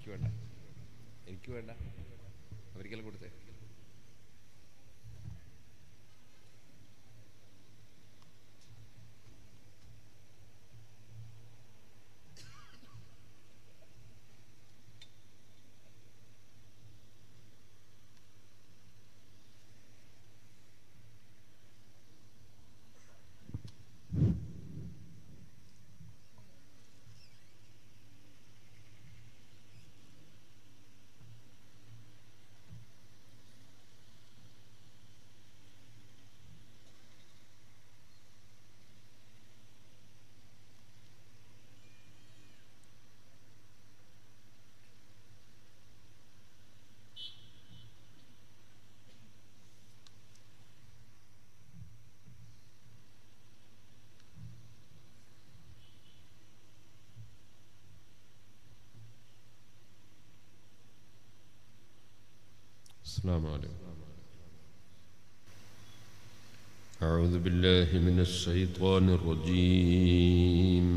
എനിക്ക് വേണ്ട എനിക്ക് വേണ്ട അവർക്കെല്ലാം കൊടുത്തേ السلام عليكم أعوذ بالله من الشيطان الرجيم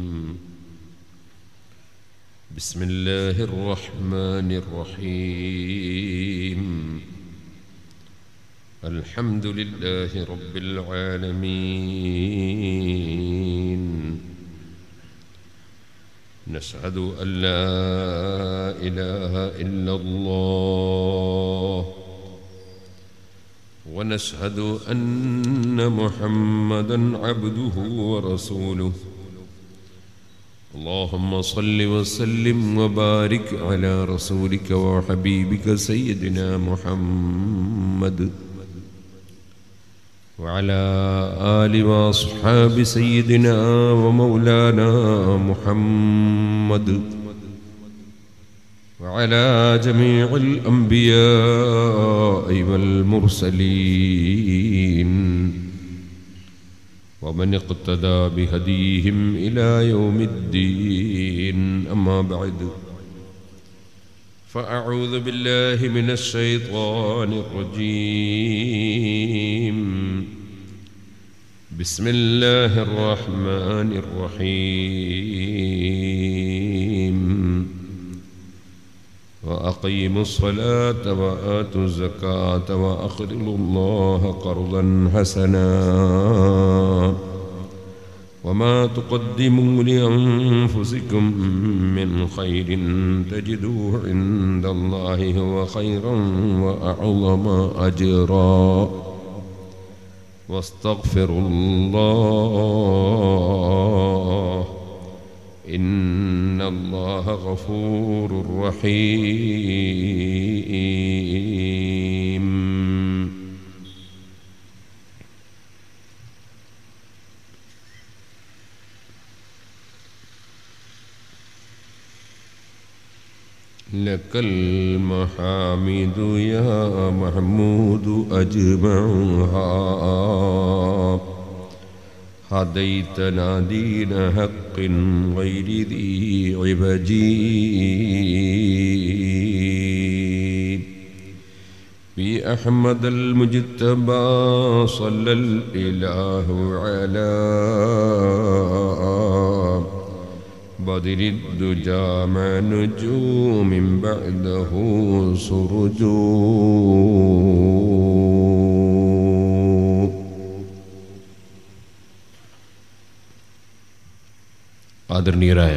بسم الله الرحمن الرحيم الحمد لله رب العالمين نشهد أن لا إله إلا الله ونشهد أن محمدا عبده ورسوله اللهم صل وسلم وبارك على رسولك وحبيبك سيدنا محمد وعلى آل وأصحاب سيدنا ومولانا محمد وعلى جميع الأنبياء والمرسلين ومن اقتدى بهديهم إلى يوم الدين أما بعد فأعوذ بالله من الشيطان الرجيم بسم الله الرحمن الرحيم وأقيموا الصلاة وآتوا الزكاة وأقرضوا الله قرضا حسنا وما تقدموا لأنفسكم من خير تجدوه عند الله هو خيرا وأعظم أجرا واستغفروا الله إن الله غفور رحيم لك المحامد يا محمود أجمعها هديتنا دين حق غير ذي عوج بأحمد المجتبى صلى الإله على بدر الدجى مع نجوم بعده سرجو ആദരണീയരായ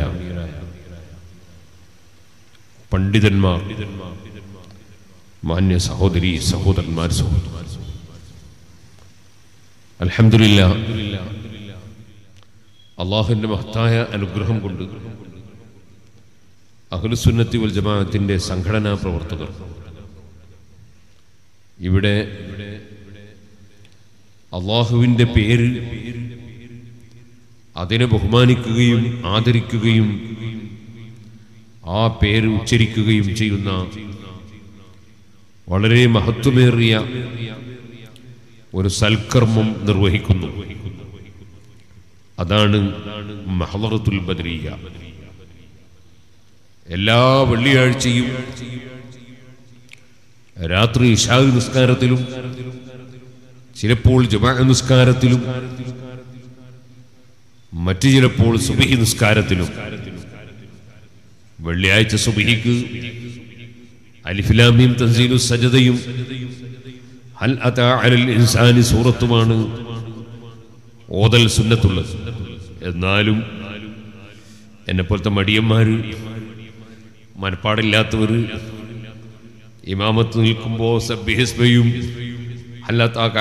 പണ്ഡിതന്മാർ മാന്യ സഹോദരി സഹോദരന്മാർ സഹോദരന്മാർ അൽഹംദുലില്ലാ അള്ളാഹുവിൻ്റെ മഹത്തായ അനുഗ്രഹം കൊണ്ട് അഖിലുസുന്നത്തി വൽ ജമാഅത്തിന്റെ സംഘടനാ പ്രവർത്തകർ ഇവിടെ അള്ളാഹുവിൻ്റെ പേര് അതിനെ ബഹുമാനിക്കുകയും ആദരിക്കുകയും ആ പേര് ഉച്ചരിക്കുകയും ചെയ്യുന്ന വളരെ മഹത്വമേറിയ ഒരു സൽക്കർമ്മം നിർവഹിക്കുന്നു അതാണ് മഹളറത്തുൽ ബദരിയ എല്ലാ വെള്ളിയാഴ്ചയും രാത്രി ഇഷാ നിസ്കാരത്തിലും ചിലപ്പോൾ ജമാ നിസ്കാരത്തിലും മറ്റു ചിലപ്പോൾ സുബഹി നിസ്കാരത്തിലും വെള്ളിയാഴ്ച സുബഹിക്ക് അലിഫിലാമിയും തൻസീലു സജതയും ഹൽ അതാ അലൽ ഇൻസാനി സൂറത്തുമാണ് ഓതൽ സുന്നത്തുള്ളത് എന്നാലും എന്നെപ്പോലത്തെ മടിയന്മാര് മനപ്പാടില്ലാത്തവർ ഇമാമത്ത് നിൽക്കുമ്പോൾ സബ്ബിഹിസ്ബയും അല്ലാത്ത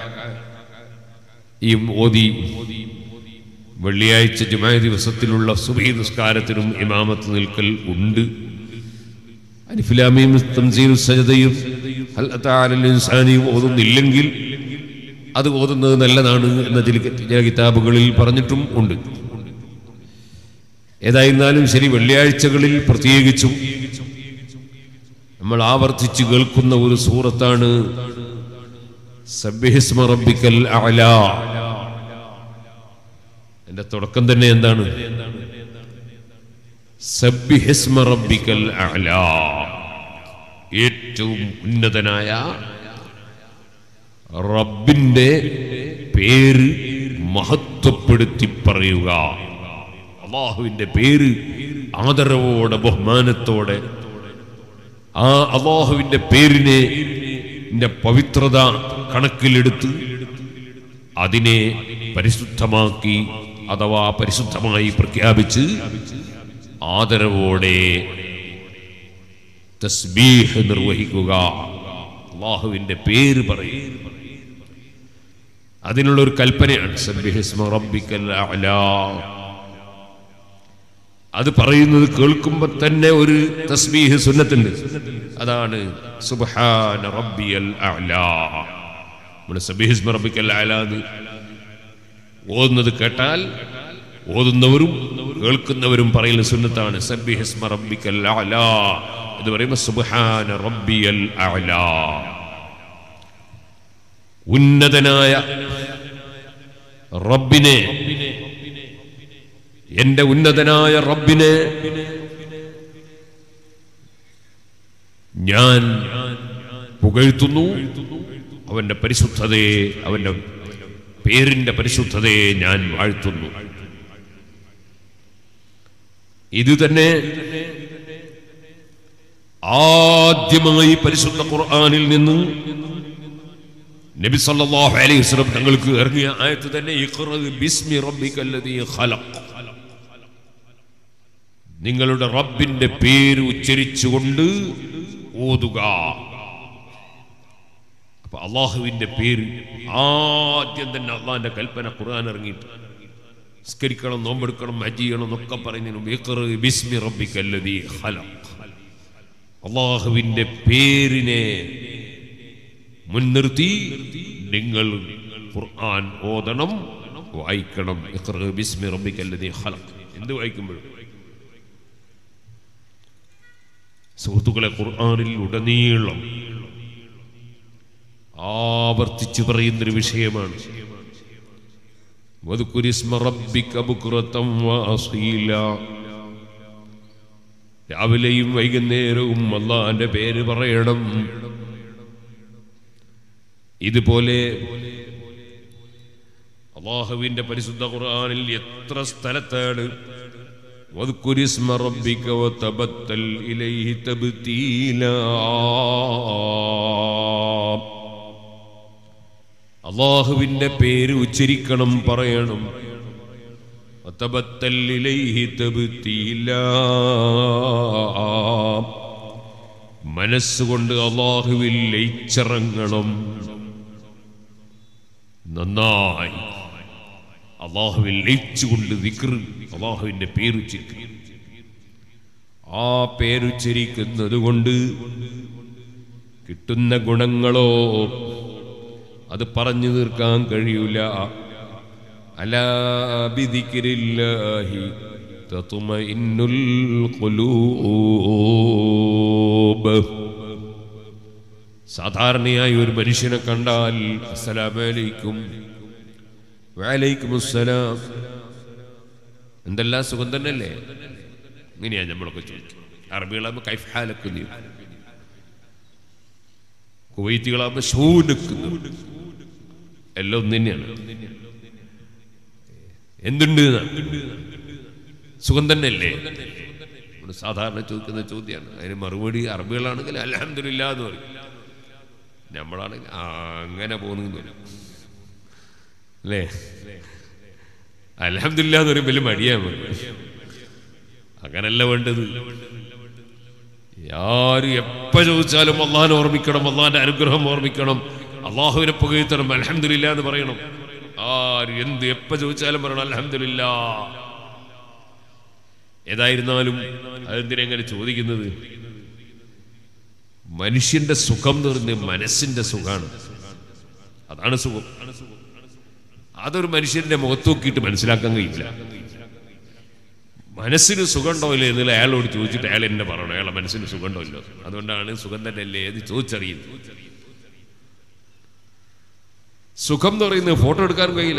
ഈ ഓതി വെള്ളിയാഴ്ച ജുമായ ദിവസത്തിലുള്ള സുബഹി നിസ്കാരത്തിനും ഇമാമത്ത് നിൽക്കൽ ഉണ്ട് അലിഫിലാമിയും തംസീലും സജതയും ഹൽ അതാ അലൽ ഇൻസാനിയും ഓതുന്നില്ലെങ്കിൽ അത് ഓതുന്നത് നല്ലതാണ് എന്ന ചില ചില കിതാബുകളിൽ പറഞ്ഞിട്ടും ഉണ്ട് ഏതായിരുന്നാലും ശരി വെള്ളിയാഴ്ചകളിൽ പ്രത്യേകിച്ചും നമ്മൾ ആവർത്തിച്ച് കേൾക്കുന്ന ഒരു സൂറത്താണ് സബ്ബിഹിസ്മ റബ്ബിക്കൽ അഅലാ എന്റെ തുടക്കം തന്നെ എന്താണ് സബ്ബിഹിസ്മ റബ്ബിക്കൽ അഅലാ ഏറ്റവും ഉന്നതനായ റബ്ബിന്റെ പേര് മഹത്വപ്പെടുത്തി പറയുക അള്ളാഹുവിന്റെ പേര് ആദരവോടെ ബഹുമാനത്തോടെ ആ അള്ളാഹുവിന്റെ പേരിനെ ന്റെ പവിത്രത കണക്കിലെടുത്ത് അതിനെ പരിശുദ്ധമാക്കി അഥവാ പരിശുദ്ധമായി പ്രഖ്യാപിച്ച് ആദരവോടെ തസ്ബീഹ് നിർവഹിക്കുക അള്ളാഹുവിന്റെ പേര് പറയും അതിനുള്ള ഒരു കൽപ്പനയാണ് സബ്ബിഹിസ്മ റബ്ബിക്കൽ അഅ്ലാ. അത് പറയുന്നത് കേൾക്കുമ്പോൾ തന്നെ ഒരു തസ്ബീഹ് സുന്നത്തുണ്ട് അതാണ് സുബ്ഹാന റബ്ബിയൽ അഅ്ലാ നമ്മുടെ സബ്ബിഹിസ്മ റബ്ബിക്കൽ അഅ്ലാ എന്ന് ഓതുന്നത് കേട്ടാൽ ഓതുന്നവരും കേൾക്കുന്നവരും പറയുന്ന സുന്നത്താണ് സബ്ബിഹിസ്മ റബ്ബിക്കൽ അഅ്ലാ എന്ന് പറയുമ്പോൾ സുബ്ഹാന റബ്ബിയൽ അഅ്ലാ ഉന്നതനായ റബ്ബിനെ എന്റെ ഉന്നതനായ റബ്ബിനെ ഞാൻ പുകഴ്ത്തുന്നു അവന്റെ പരിശുദ്ധതയെ അവന്റെ പേരിന്റെ പരിശുദ്ധതയെ ഞാൻ വാഴ്ത്തുന്നു ഇത് തന്നെ ആദ്യമായി പരിശുദ്ധ ഖുർആനിൽ നിന്ന് നബി സല്ലല്ലാഹു അലൈഹി വസല്ലം തങ്ങൾക്ക് ഇറങ്ങിയ ആയത്ത് തന്നെ ഇഖ്റ ബിസ്മി റബ്ബിക്കല്ലദീ ഖലഖ് നിങ്ങളുടെ റബ്ബിന്റെ പേര് ഉച്ചരിച്ചുകൊണ്ട് ഓതുക അപ്പൊ അള്ളാഹുവിന്റെ പേര് ആദ്യം തന്നെ അള്ളാഹിന്റെ കൽപ്പന ഖുർആൻ ഇറങ്ങിയിട്ട് സ്കരിക്കണം നോമ്പെടുക്കണം ഹജ്ജ് ചെയ്യണം എന്നൊക്കെ പറയുന്നതിന് മുമ്പ് ഇഖ്റ ബിസ്മി റബ്ബിക്കല്ലദീ ഖലഖ് അള്ളാഹുവിന്റെ പേരിനെ മുൻനിർത്തി നിങ്ങൾ ഖുർആൻ ഓതണം വായിക്കണം ഇഖ്റ ബിസ്മി റബ്ബിക്കല്ലദീ ഖലഖ് എന്ത് വായിക്കുമ്പോഴും സുഹൃത്തുക്കളെ ഖുർആനിൽ ഉടനീളം ആവർത്തിച്ചു പറയുന്നൊരു വിഷയമാണ് വദ്കുരിസ്മ റബ്ബിക ബുക്റതം വഅസീല രാവിലെയും വൈകുന്നേരവും അള്ളാന്റെ പേര് പറയണം ഇതുപോലെ അള്ളാഹുവിന്റെ പരിശുദ്ധ ഖുർആനിൽ എത്ര സ്ഥലത്താണ് واذكر اسم ربك وتبتل إليه تبتيلا അള്ളാഹുവിന്റെ പേര് ഉച്ചരിക്കണം പറയണം وتبتل إليه تبتيلا മനസ്സുകൊണ്ട് അള്ളാഹുവിൽ ലയിച്ചിറങ്ങണം നന്നായി അള്ളാഹുവിൽ ലയിച്ചുകൊണ്ട് ദിക്ർ അള്ളാഹുവിന്റെ പേരുച്ചരിക്കും ആ പേരുച്ചരിക്കുന്നത് കൊണ്ട് കിട്ടുന്ന ഗുണങ്ങളോ അത് പറഞ്ഞു തീർക്കാൻ കഴിയൂല അലാബിദിക്കിരില്ലാഹി തത്തുമഇന്നുൽ ഖുലൂബ് സാധാരണയായി ഒരു മനുഷ്യനെ കണ്ടാൽ അസ്സലാമലൈക്കും വലൈക്കും അസ്സലാം എന്തെല്ലാം സുഖം തന്നെയല്ലേ ഇങ്ങനെയാ നമ്മളൊക്കെ ചോദിക്കും അറബികളാകുമ്പോൾ കൈഫ് ഹാലക്കുന്നു കുവൈത്തികളാകുമ്പോൾ ഷൂ നിൽക്കുന്നു എല്ലാം ഒന്ന് തന്നെയാണ് എന്തുണ്ട് എന്നാ? സുഖം തന്നെയല്ലേ നമ്മൾ സാധാരണ ചോദിക്കുന്ന ചോദ്യമാണ് അതിന് മറുപടി അറബികളാണെങ്കിൽ അലഹമില്ല എന്ന് പറയും നമ്മളാണെങ്കിൽ ആ അങ്ങനെ പോകുന്നു എന്ന് പറയും അല്ലേ അലഹമില്ല എന്ന് പറയും വലിയ മടിയാൻ അങ്ങനല്ല വേണ്ടത് ആര് എപ്പ ചോദിച്ചാലും അള്ളാഹിനെ ഓർമ്മിക്കണം അള്ളാഹിന്റെ അനുഗ്രഹം ഓർമ്മിക്കണം അള്ളാഹുവിനെ പുകഴ്ത്തണം അലഹമില്ല എന്ന് പറയണം ആര് എന്ത് എപ്പ ചോദിച്ചാലും പറയണം അലഹമില്ല ഏതായിരുന്നാലും അതെന്തിനെങ്ങനെ ചോദിക്കുന്നത് മനുഷ്യന്റെ സുഖം എന്ന് പറയുന്നത് മനസ്സിന്റെ സുഖമാണ് അതാണ് സുഖം അതൊരു മനുഷ്യന്റെ മുഖത്ത് നോക്കിയിട്ട് മനസ്സിലാക്കാൻ കഴിയില്ല മനസ്സിന് സുഖമുണ്ടോ ഇല്ലേ എന്നുള്ള അയാളോട് ചോദിച്ചിട്ട് അയാൾ എന്നെ പറയണം അയാളെ മനസ്സിന് സുഖമുണ്ടോ ഇല്ലോ അതുകൊണ്ടാണ് സുഖം തന്നെ അല്ലേ എന്ന് ചോദിച്ചറിയുന്നത് സുഖം എന്ന് പറയുന്നത് ഫോട്ടോ എടുക്കാൻ കഴിയില്ല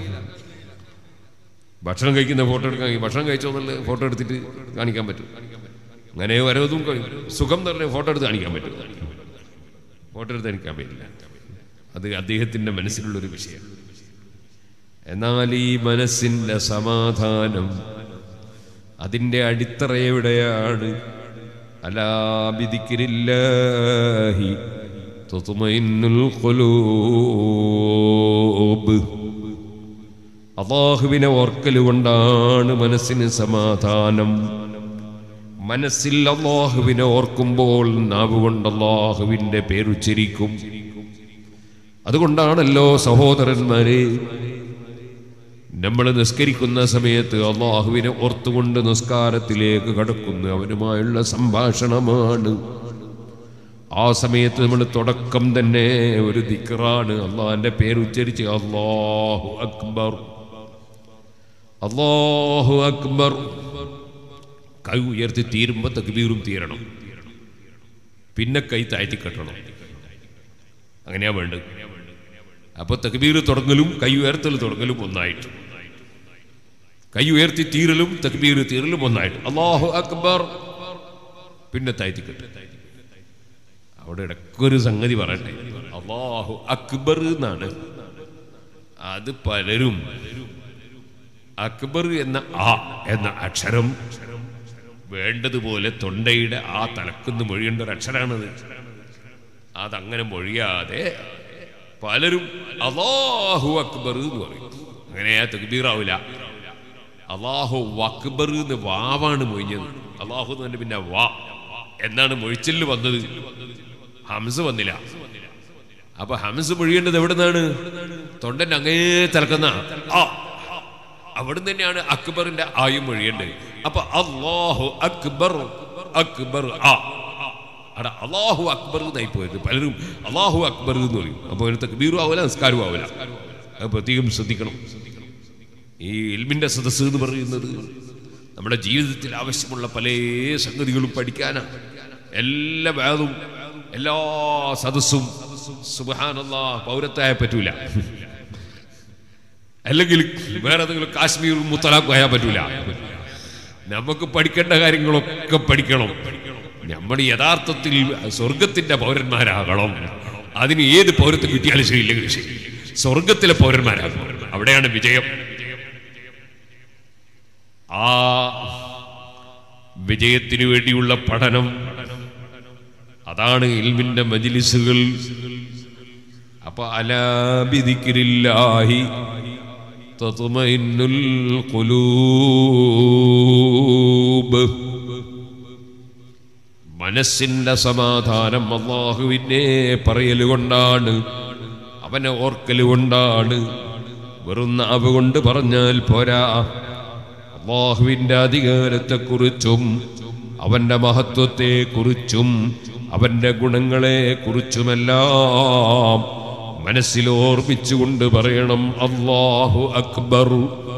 ഭക്ഷണം കഴിക്കുന്ന ഫോട്ടോ എടുക്കാൻ കഴിയും ഭക്ഷണം കഴിച്ചോ എന്നുള്ള ഫോട്ടോ എടുത്തിട്ട് കാണിക്കാൻ പറ്റും അങ്ങനെ വരവതും കഴിയും സുഖം എന്ന് പറഞ്ഞാൽ ഫോട്ടോ എടുത്ത് കാണിക്കാൻ പറ്റും ഫോട്ടോ എടുത്ത് കാണിക്കാൻ പറ്റില്ല അത് അദ്ദേഹത്തിന്റെ മനസ്സിലുള്ളൊരു വിഷയം എന്നാൽ ഈ മനസ്സിന്റെ സമാധാനം അതിന്റെ അടിത്തറ എവിടെയാണ് അലാബിദിക്കിരില്ലാഹി തുതുമൈന്നുൽ ഖുലൂബ് അള്ളാഹുവിനെ ഓർക്കൽ കൊണ്ടാണ് മനസ്സിന് സമാധാനം മനസ്സിൽ അള്ളാഹുവിനെ ഓർക്കുമ്പോൾ നാവ് കൊണ്ട് അള്ളാഹുവിന്റെ പേരുച്ചരിക്കും അതുകൊണ്ടാണല്ലോ സഹോദരന്മാരെ നമ്മൾ നിസ്കരിക്കുന്ന സമയത്ത് അള്ളാഹുവിനെ ഓർത്തുകൊണ്ട് നിസ്കാരത്തിലേക്ക് കടക്കുന്നു അവനുമായുള്ള സംഭാഷണമാണ് ആ സമയത്ത് നമ്മൾ തുടക്കം തന്നെ ഒരു ദിക്റാണ് അള്ളാഹിന്റെ പേര് ഉച്ചരിച്ച് അള്ളാഹു അക്ബർ അള്ളാഹു അക്ബർ കൈ ഉയർത്തി തീരുമ്പോ തക്ബീറും തീരണം പിന്നെ കൈ താഴ്ത്തി കെട്ടണം അങ്ങനെയാ വേണ്ടത് അപ്പൊ തക്ബീർ തുടങ്ങലും കൈ ഉയർത്തൽ തുടങ്ങലും ഒന്നായിട്ട് കൈ ഉയർത്തി തീരലും തക്ബീർ തീരലും ഒന്നായിട്ട് അള്ളാഹു അക്ബർ പിന്നെ താഴ്ത്തി കെട്ടും അവിടെ ഇടയ്ക്കൊരു സംഗതി പറയട്ടെ അള്ളാഹു അക്ബർ എന്നാണ് അത് പലരും അക്ബർ എന്ന ആ എന്ന അക്ഷരം വേണ്ടതുപോലെ തൊണ്ടയുടെ ആ തലക്കുന്ന് മൊഴിയേണ്ട ഒരു അക്ഷരാണത് അതങ്ങനെ മൊഴിയാതെ പലരും അള്ളാഹു അക്ബർ എന്ന് പറയും അങ്ങനെ ആ തക്ബീറാവില്ല അള്ളാഹു അക്ബർ എന്ന് വാവാണ് മൊഴിഞ്ഞത് അള്ളാഹു എന്ന് പറഞ്ഞ പിന്നെ വാ എന്നാണ് മൊഴിച്ചലിൽ വന്നത് ഹംസ് വന്നില്ല അപ്പൊ ഹംസ് മൊഴിയേണ്ടത് എവിടെ നിന്നാണ് തൊണ്ടന്റെ അങ്ങേ തിളക്കുന്ന ആ അവിടെ തന്നെയാണ് അക്ബറിന്റെ ആയും മൊഴിയേണ്ടത് അപ്പൊ അള്ളാഹു അക്ബർ അക്ബർ ആ അവിടെ അള്ളാഹു അക്ബർ എന്നായി പോയത് പലരും അള്ളാഹു അക്ബർ എന്ന് പറയും അപ്പൊ ഒരു തക്ബീറും ആവില്ല നിസ്കാരവും ആവില്ല അത് പ്രത്യേകം ശ്രദ്ധിക്കണം ഈ ഇൽമിന്റെ സദസ്സ് എന്ന് പറയുന്നത് നമ്മുടെ ജീവിതത്തിൽ ആവശ്യമുള്ള പല സംഗതികളും പഠിക്കാനാണ് എല്ലാ വേദവും എല്ലാ സദസ്സും സുബാനുള്ള പൗരത്തായ പറ്റൂല അല്ലെങ്കിൽ വേറെ ഏതെങ്കിലും കാശ്മീർ മുത്തലാഖ് ആയാൽ പറ്റൂല നമുക്ക് പഠിക്കേണ്ട കാര്യങ്ങളൊക്കെ പഠിക്കണം നമ്മൾ യഥാർത്ഥത്തിൽ സ്വർഗത്തിന്റെ പൗരന്മാരാകണം അതിന് ഏത് പൗരത്വം കിട്ടിയാലും ശരിയില്ലെങ്കിൽ ശരി സ്വർഗത്തിലെ പൗരന്മാരാകണം അവിടെയാണ് വിജയം ആ വിജയത്തിനു വേണ്ടിയുള്ള പഠനം അതാണ് ഇൽമിന്റെ മജിലിസുകൾ അപ്പൊ അലാബിദിക്കിരില്ലാഹി തത്മഇന്നുൽ ഖുലൂബ് മനസ്സിന്റെ സമാധാനം അള്ളാഹുവിനെ പറയലുകൊണ്ടാണ് അവനെ ഓർക്കലുകൊണ്ടാണ് വെറും നാവ് കൊണ്ട് പറഞ്ഞാൽ പോരാ അള്ളാഹുവിന്റെ അധികാരത്തെക്കുറിച്ചും അവന്റെ മഹത്വത്തെ കുറിച്ചും അവന്റെ ഗുണങ്ങളെ കുറിച്ചുമെല്ലാം മനസ്സിൽ ഓർമ്മിച്ചുകൊണ്ട് പറയണം അള്ളാഹു അക്ബർ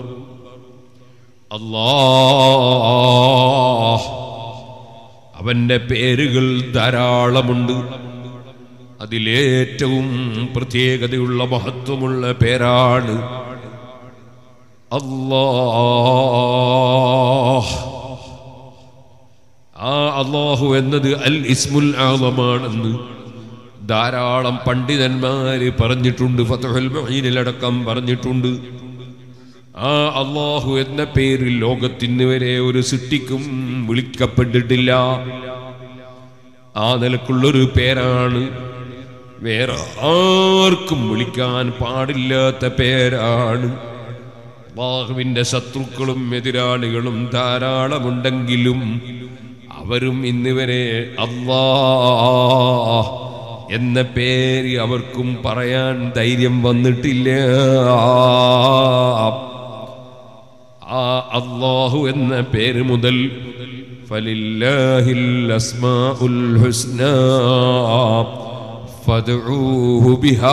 അല്ലാഹ് അവന്റെ പേരുകൾ ധാരാളമുണ്ട് അതിലേറ്റവും പ്രത്യേകതയുള്ള മഹത്വമുള്ള പേരാണ് അല്ലാഹ് ആ അള്ളാഹു എന്നത് അൽ ഇസ്മുൽ ആലമാണെന്ന് ധാരാളം പണ്ഡിതന്മാര് പറഞ്ഞിട്ടുണ്ട് ഫതഹുൽ മഈനിലടക്കം പറഞ്ഞിട്ടുണ്ട് ആ അള്ളാഹു എന്ന പേരിൽ ലോകത്തിന് വരെ ഒരു സൃഷ്ടിക്കും വിളിക്കപ്പെട്ടിട്ടില്ല ആ നിലക്കുള്ളൊരു പേരാണ് വേറെ ആർക്കും വിളിക്കാൻ പാടില്ലാത്ത പേരാണ് അള്ളാഹുവിന്റെ ശത്രുക്കളും എതിരാളികളും ധാരാളമുണ്ടെങ്കിലും അവരും ഇന്ന് വരെ അള്ളാ എന്ന പേര് അവർക്കും പറയാൻ ധൈര്യം വന്നിട്ടില്ല ആ അള്ളാഹു എന്ന പേര് മുതൽ ഫലില്ലാഹിൽ അസ്മാഉൽ ഹുസ്ന ഫദ്ഊഹു ബിഹാ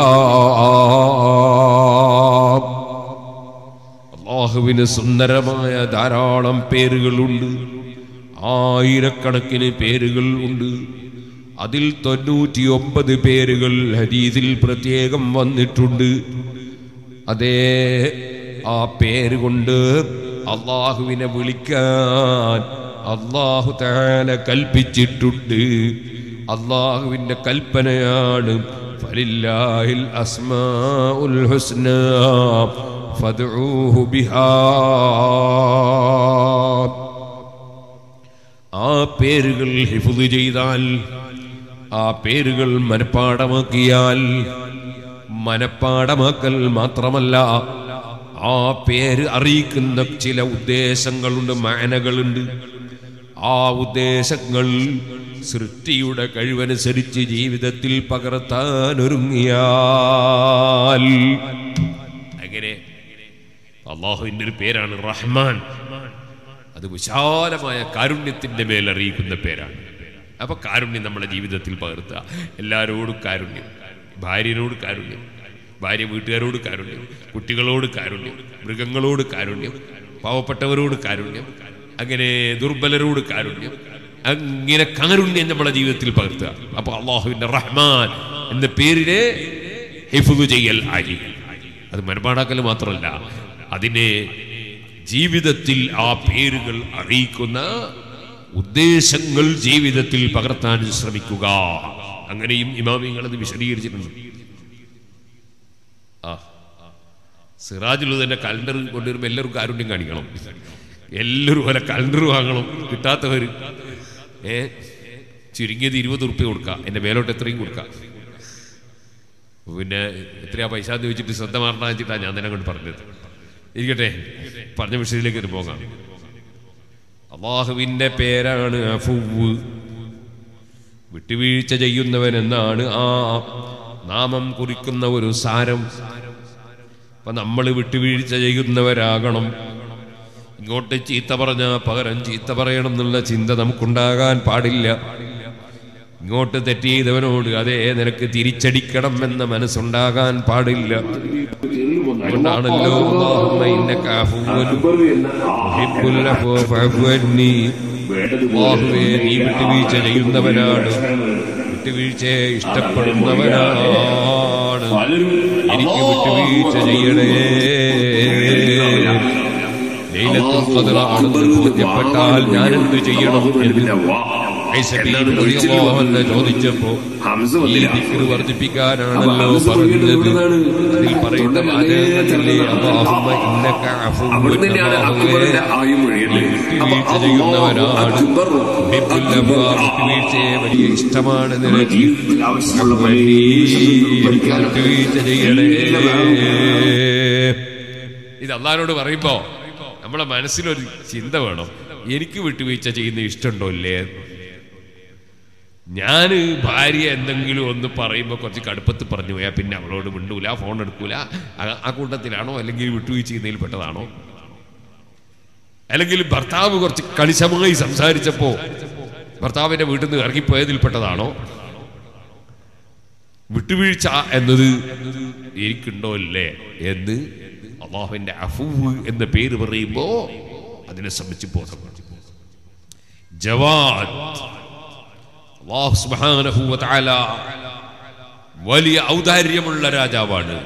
അള്ളാഹുവിന് സുന്ദരമായ ധാരാളം പേരുകളുണ്ട് ആയിരക്കണക്കിന് പേരുകൾ ഉണ്ട് അതിൽ തൊണ്ണൂറ്റി ഒമ്പത് പേരുകൾ ഹദീസിൽ പ്രത്യേകം വന്നിട്ടുണ്ട് അതേ ആ പേര് കൊണ്ട് അള്ളാഹുവിനെ വിളിക്കാൻ അള്ളാഹു താല കൽപ്പിച്ചിട്ടുണ്ട് അള്ളാഹുവിന്റെ കൽപ്പനയാണ് ഫലില്ലാഹിൽ അസ്മാഉൽ ഹുസ്ന ഫദ്ഊഹു ബിഹാ ആ പേരുകൾ ഹിഫുദ് ചെയ്താൽ ആ പേരുകൾ മനഃപ്പാടമാക്കിയാൽ മനഃപ്പാടമാക്കൽ മാത്രമല്ല ആ പേര് അറിയിക്കുന്ന ചില ഉദ്ദേശങ്ങളുണ്ട് മാനകളുണ്ട് ആ ഉദ്ദേശങ്ങൾ സൃഷ്ടിയുടെ കഴിവനുസരിച്ച് ജീവിതത്തിൽ പകർത്താൻ ഒരുങ്ങിയാൽ അങ്ങനെ അള്ളാഹുവിൻ്റെ ഒരു പേരാണ് റഹ്മാൻ അത് വിശാലമായ കാരുണ്യത്തിന്റെ മേൽ അറിയിക്കുന്ന പേരാണ് അപ്പൊ കാരുണ്യം നമ്മുടെ ജീവിതത്തിൽ പകർത്തുക എല്ലാവരോടും കാരുണ്യം ഭാര്യനോട് കാരുണ്യം ഭാര്യ വീട്ടുകാരോട് കാരുണ്യം കുട്ടികളോട് കാരുണ്യം മൃഗങ്ങളോട് കാരുണ്യം പാവപ്പെട്ടവരോട് കാരുണ്യം അങ്ങനെ ദുർബലരോട് കാരുണ്യം അങ്ങനെ കാരുണ്യം നമ്മുടെ ജീവിതത്തിൽ പകർത്തുക അപ്പൊ അള്ളാഹുവിന്റെ റഹ്മാൻ എന്ന പേരിനെ ഹിഫുദ് ചെയ്യൽ ആയി അത് മനപ്പാടാക്കൽ മാത്രമല്ല അതിനെ ജീവിതത്തിൽ ആ പേരുകൾ അറിയിക്കുന്ന ഉദ്ദേശങ്ങൾ ജീവിതത്തിൽ പകർത്താൻ ശ്രമിക്കുക അങ്ങനെയും ഇമാമിങ്ങൾ അത് വിശദീകരിച്ചിട്ടുണ്ട് ആ സിറാജുൽ തന്നെ കലണ്ടർ കൊണ്ടുവരുമ്പോൾ എല്ലാവരും കാരുണ്യം കാണിക്കണം എല്ലാവരും ഓരോ കലണ്ടർ വാങ്ങണം കിട്ടാത്തവർ ഏ ചുരുങ്ങിയത് ഇരുപത് ഉറുപ്പ്യ കൊടുക്കാം എൻ്റെ മേലോട്ട് എത്രയും കൊടുക്കാം പിന്നെ എത്രയാ പൈസ എന്ന് ചോദിച്ചിട്ട് ശ്രദ്ധ മാറണമെന്ന് വെച്ചിട്ടാണ് ഞാൻ തന്നെ കൊണ്ട് പറഞ്ഞത് ഇരിക്കട്ടെ പറഞ്ഞ വിഷയത്തിലേക്ക് ഒന്ന് പോകാം അള്ളാഹുവിന്റെ പേരാണ് അഫുവ് വിട്ടുവീഴ്ച ചെയ്യുന്നവൻ എന്നാണ് ആ നാമം കുറിക്കുന്ന ഒരു സാരം അപ്പൊ നമ്മൾ വിട്ടുവീഴ്ച ചെയ്യുന്നവരാകണം ഇങ്ങോട്ട് ചീത്ത പറഞ്ഞ പകരം ചീത്ത പറയണം എന്നുള്ള ചിന്ത നമുക്കുണ്ടാകാൻ പാടില്ല ഇങ്ങോട്ട് തെറ്റ് ചെയ്തവനോട് അതേ നിനക്ക് തിരിച്ചടിക്കണം എന്ന മനസ്സുണ്ടാകാൻ പാടില്ല അതുകൊണ്ടാണല്ലോ അല്ലാഹുമ്മ ഇന്നക അഫുവ്വൻ തുഹിബ്ബുൽ അഫ്വ ഫഅഫു അന്നി. അല്ലാഹുവേ നീ വിട്ടുവീഴ്ച ചെയ്യുന്നവനാണ് വിട്ടുവീഴ്ചയെ ഇഷ്ടപ്പെടുന്നവനാണ് എനിക്ക് വിട്ടുവീഴ്ച ചെയ്യണേ ലൈലത്തുൽ ഖദ്റാണെന്ന് ബോധ്യപ്പെട്ടാൽ ഞാൻ എന്ത് ചെയ്യണം എന്ന് ഐസബീൻ ചോദിച്ചപ്പോ ഈ ദിക്ർ വർദ്ധിപ്പിക്കാനാണല്ലോ പറഞ്ഞത് അതിൽ പറയുന്ന വാചകങ്ങളിലെ അല്ലാഹുമ്മ ഇന്നക അഫുവ്വുൻ അവിടെ തന്നെയാണ് അക്ബറിന്റെ ആയും മൊഴിയല്ലേ അപ്പൊ വിട്ടുവീഴ്ച ചെയ്യുന്നവനാണ് അക്ബർ ഹിബ്ബുൽ അബ്വാ, വിട്ടുവീഴ്ചയെ വലിയ ഇഷ്ടമാണ് നിനക്ക് ജീവിതത്തിൽ ആവശ്യമുള്ള പല എനിക്ക് വിട്ടുവീഴ്ച ചെയ്യണേ ഇത് അള്ളഹാനോട് പറയുമ്പോ നമ്മളെ മനസ്സിലൊരു ചിന്ത വേണം എനിക്ക് വിട്ടുവീഴ്ച ചെയ്യുന്ന ഇഷ്ടമുണ്ടോ ഇല്ലേ ഞാൻ ഭാര്യ എന്തെങ്കിലും ഒന്ന് പറയുമ്പോൾ കുറച്ച് കടുപ്പത്ത് പറഞ്ഞു പോയാൽ പിന്നെ അവളോട് മിണ്ടൂല ഫോൺ എടുക്കൂല ആ- ആ കൂട്ടത്തിലാണോ അല്ലെങ്കിൽ വിട്ടുവീഴ്ച ചെയ്യുന്നതിൽ പെട്ടതാണോ അല്ലെങ്കിൽ ഭർത്താവ് കുറച്ച് കണിശമായി സംസാരിച്ചപ്പോ ഭർത്താവിന്റെ വീട്ടിൽ നിന്ന് ഇറങ്ങിപ്പോയതിൽ പെട്ടതാണോ വിട്ടുവീഴ്ച എന്നത് എനിക്കുണ്ടോ അല്ലേ എന്ന് അള്ളാഹുവിന്റെ അഫൂവ് എന്ന പേര് പറയുമ്പോ അതിനെ സംബന്ധിച്ച് ബോധം വേണം. ജവാദ് അല്ലാഹു സുബ്ഹാനഹു വ തആല വലിയ ഔദാര്യമുള്ള രാജാവാണ്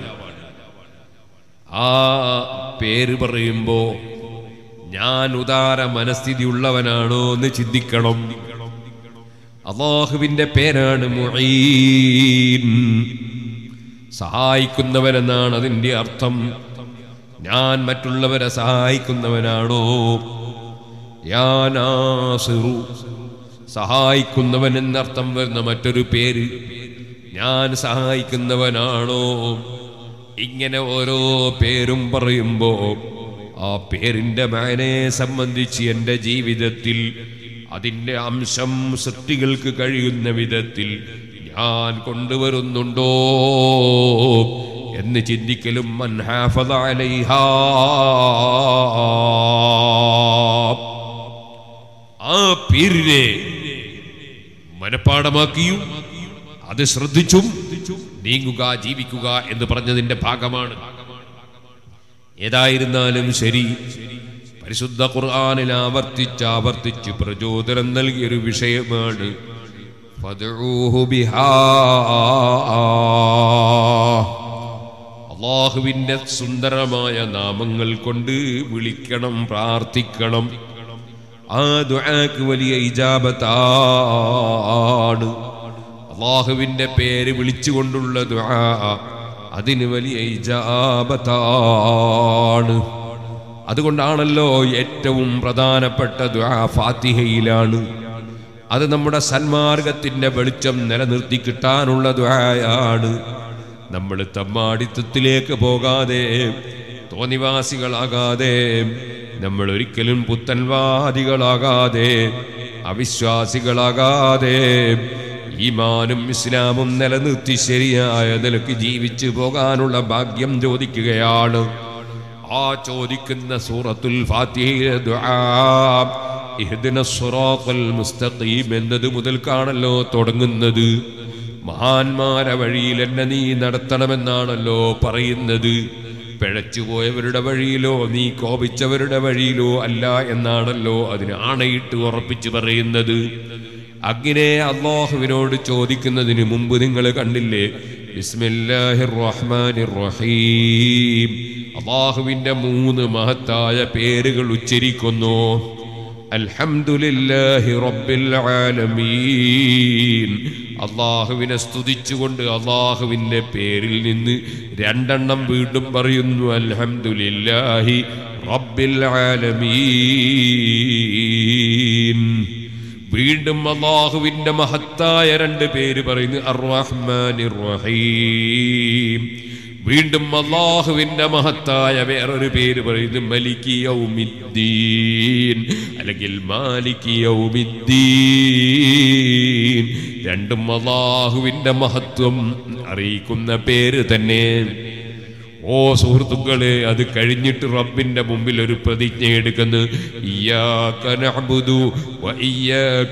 ആ പേര് പറയുമ്പോ ഞാൻ ഉദാര മനസ്ഥിതി ഉള്ളവനാണോ എന്ന് ചിന്തിക്കണം അള്ളാഹുവിന്റെ പേരാണ് മുഈൻ സഹായിക്കുന്നവനെന്നാണ് അതിന്റെ അർത്ഥം ഞാൻ മറ്റുള്ളവരെ സഹായിക്കുന്നവനാണോ യാ നാസിറു സഹായിക്കുന്നവൻ എന്നർത്ഥം വരുന്ന മറ്റൊരു പേര് ഞാൻ സഹായിക്കുന്നവനാണോ ഇങ്ങനെ ഓരോ പേരും പറയുമ്പോ ആ പേരിന്റെ മാനയെ സംബന്ധിച്ച് എൻ്റെ ജീവിതത്തിൽ അതിൻ്റെ അംശം സൃഷ്ടികൾക്ക് കഴിയുന്ന വിധത്തിൽ ഞാൻ കൊണ്ടുവരുന്നുണ്ടോ എന്ന് ചിന്തിക്കലും മൻ ഹാഫദ അലൈഹാ ആ പേരിനെ മനഃപ്പാടമാക്കിയും അത് ശ്രദ്ധിച്ചും നീങ്ങുക ജീവിക്കുക എന്ന് പറഞ്ഞതിന്റെ ഭാഗമാണ് ഏതായിരുന്നാലും ശരി പരിശുദ്ധ ഖുർആനിൽ ആവർത്തിച്ച് ആവർത്തിച്ച് പ്രചോദനം നൽകിയൊരു വിഷയമാണ് ഫദ്ഉഹു ബിഹാ. അള്ളാഹുവിന്റെ സുന്ദരമായ നാമങ്ങൾ കൊണ്ട് വിളിക്കണം പ്രാർത്ഥിക്കണം ആ ദുആക്ക് വലിയ ഇജാബത്താണ് അള്ളാഹുവിന്റെ പേര് വിളിച്ചുകൊണ്ടുള്ള ദുആ അതിന് വലിയ ഇജാബത്താണ് അതുകൊണ്ടാണല്ലോ ഏറ്റവും പ്രധാനപ്പെട്ട ദുആ ഫാത്തിഹയിലാണ് അത് നമ്മുടെ സന്മാർഗത്തിന്റെ വെളിച്ചം നിലനിർത്തി കിട്ടാനുള്ള ദുആയാണ് നമ്മൾ തമ്മാടിത്തത്തിലേക്ക് പോകാതെ തോന്നിവാസികളാകാതെ നമ്മൾ ഒരിക്കലും പുത്തൻവാദികളാകാതെ അവിശ്വാസികളാകാതെ ഈമാനും ഇസ്ലാമും നിലനിർത്തി ശരിയായ നിലക്ക് ജീവിച്ചു പോകാനുള്ള ഭാഗ്യം ചോദിക്കുകയാണ് ആ ചോദിക്കുന്ന സൂറത്തുൽ ഫാത്തിഹയിലെ ദുആ ഇഹ്ദിന സിറാത്തൽ മുസ്തഖീം എന്നത് മുതൽക്കാണല്ലോ തുടങ്ങുന്നത് മഹാന്മാരെ വഴിയിൽ എന്നെ നീ നടത്തണമെന്നാണല്ലോ പറയുന്നത് പിഴച്ചുപോയവരുടെ വഴിയിലോ നീ കോപിച്ചവരുടെ വഴിയിലോ അല്ല എന്നാണല്ലോ അതിന് ആണയിട്ട് ഉറപ്പിച്ചു പറയുന്നത് അങ്ങനെ അള്ളാഹുവിനോട് ചോദിക്കുന്നതിന് മുമ്പ് നിങ്ങൾ കണ്ടില്ലേ ബിസ്മില്ലാഹിർ റഹ്മാനിർ റഹീം അള്ളാഹുവിന്റെ മൂന്ന് മഹത്തായ പേരുകൾ ഉച്ചരിക്കുന്നു അൽഹംദുലില്ലാഹി റബ്ബിൽ ആലമീൻ അള്ളാഹുവിനെ സ്തുതിച്ചുകൊണ്ട് അള്ളാഹുവിന്റെ പേരിൽ നിന്ന് രണ്ടെണ്ണം വീണ്ടും പറയുന്നു അൽഹംദുലില്ലാഹി റബ്ബിൽ ആലമീൻ വീണ്ടും അള്ളാഹുവിന്റെ മഹത്തായ രണ്ട് പേര് പറയുന്നു അർറഹ്മാനിർ റഹീം വീണ്ടും അള്ളാഹുവിന്റെ മഹത്തായ വേറൊരു പേര് പറയുന്നു മലിക്കി യൗമിദ്ദീൻ അല്ലെങ്കിൽ മാലിക്കി യൗമിദ്ദീൻ രണ്ടും അള്ളാഹുവിന്റെ മഹത്വം അറിയിക്കുന്ന പേര് തന്നെ ഓ സുഹൃത്തുക്കളെ അത് കഴിഞ്ഞിട്ട് റബ്ബിന്റെ മുമ്പിൽ ഒരു പ്രതിജ്ഞ എടുക്കുന്നു ഇയ്യാക നഅ്ബുദു വ ഇയ്യാക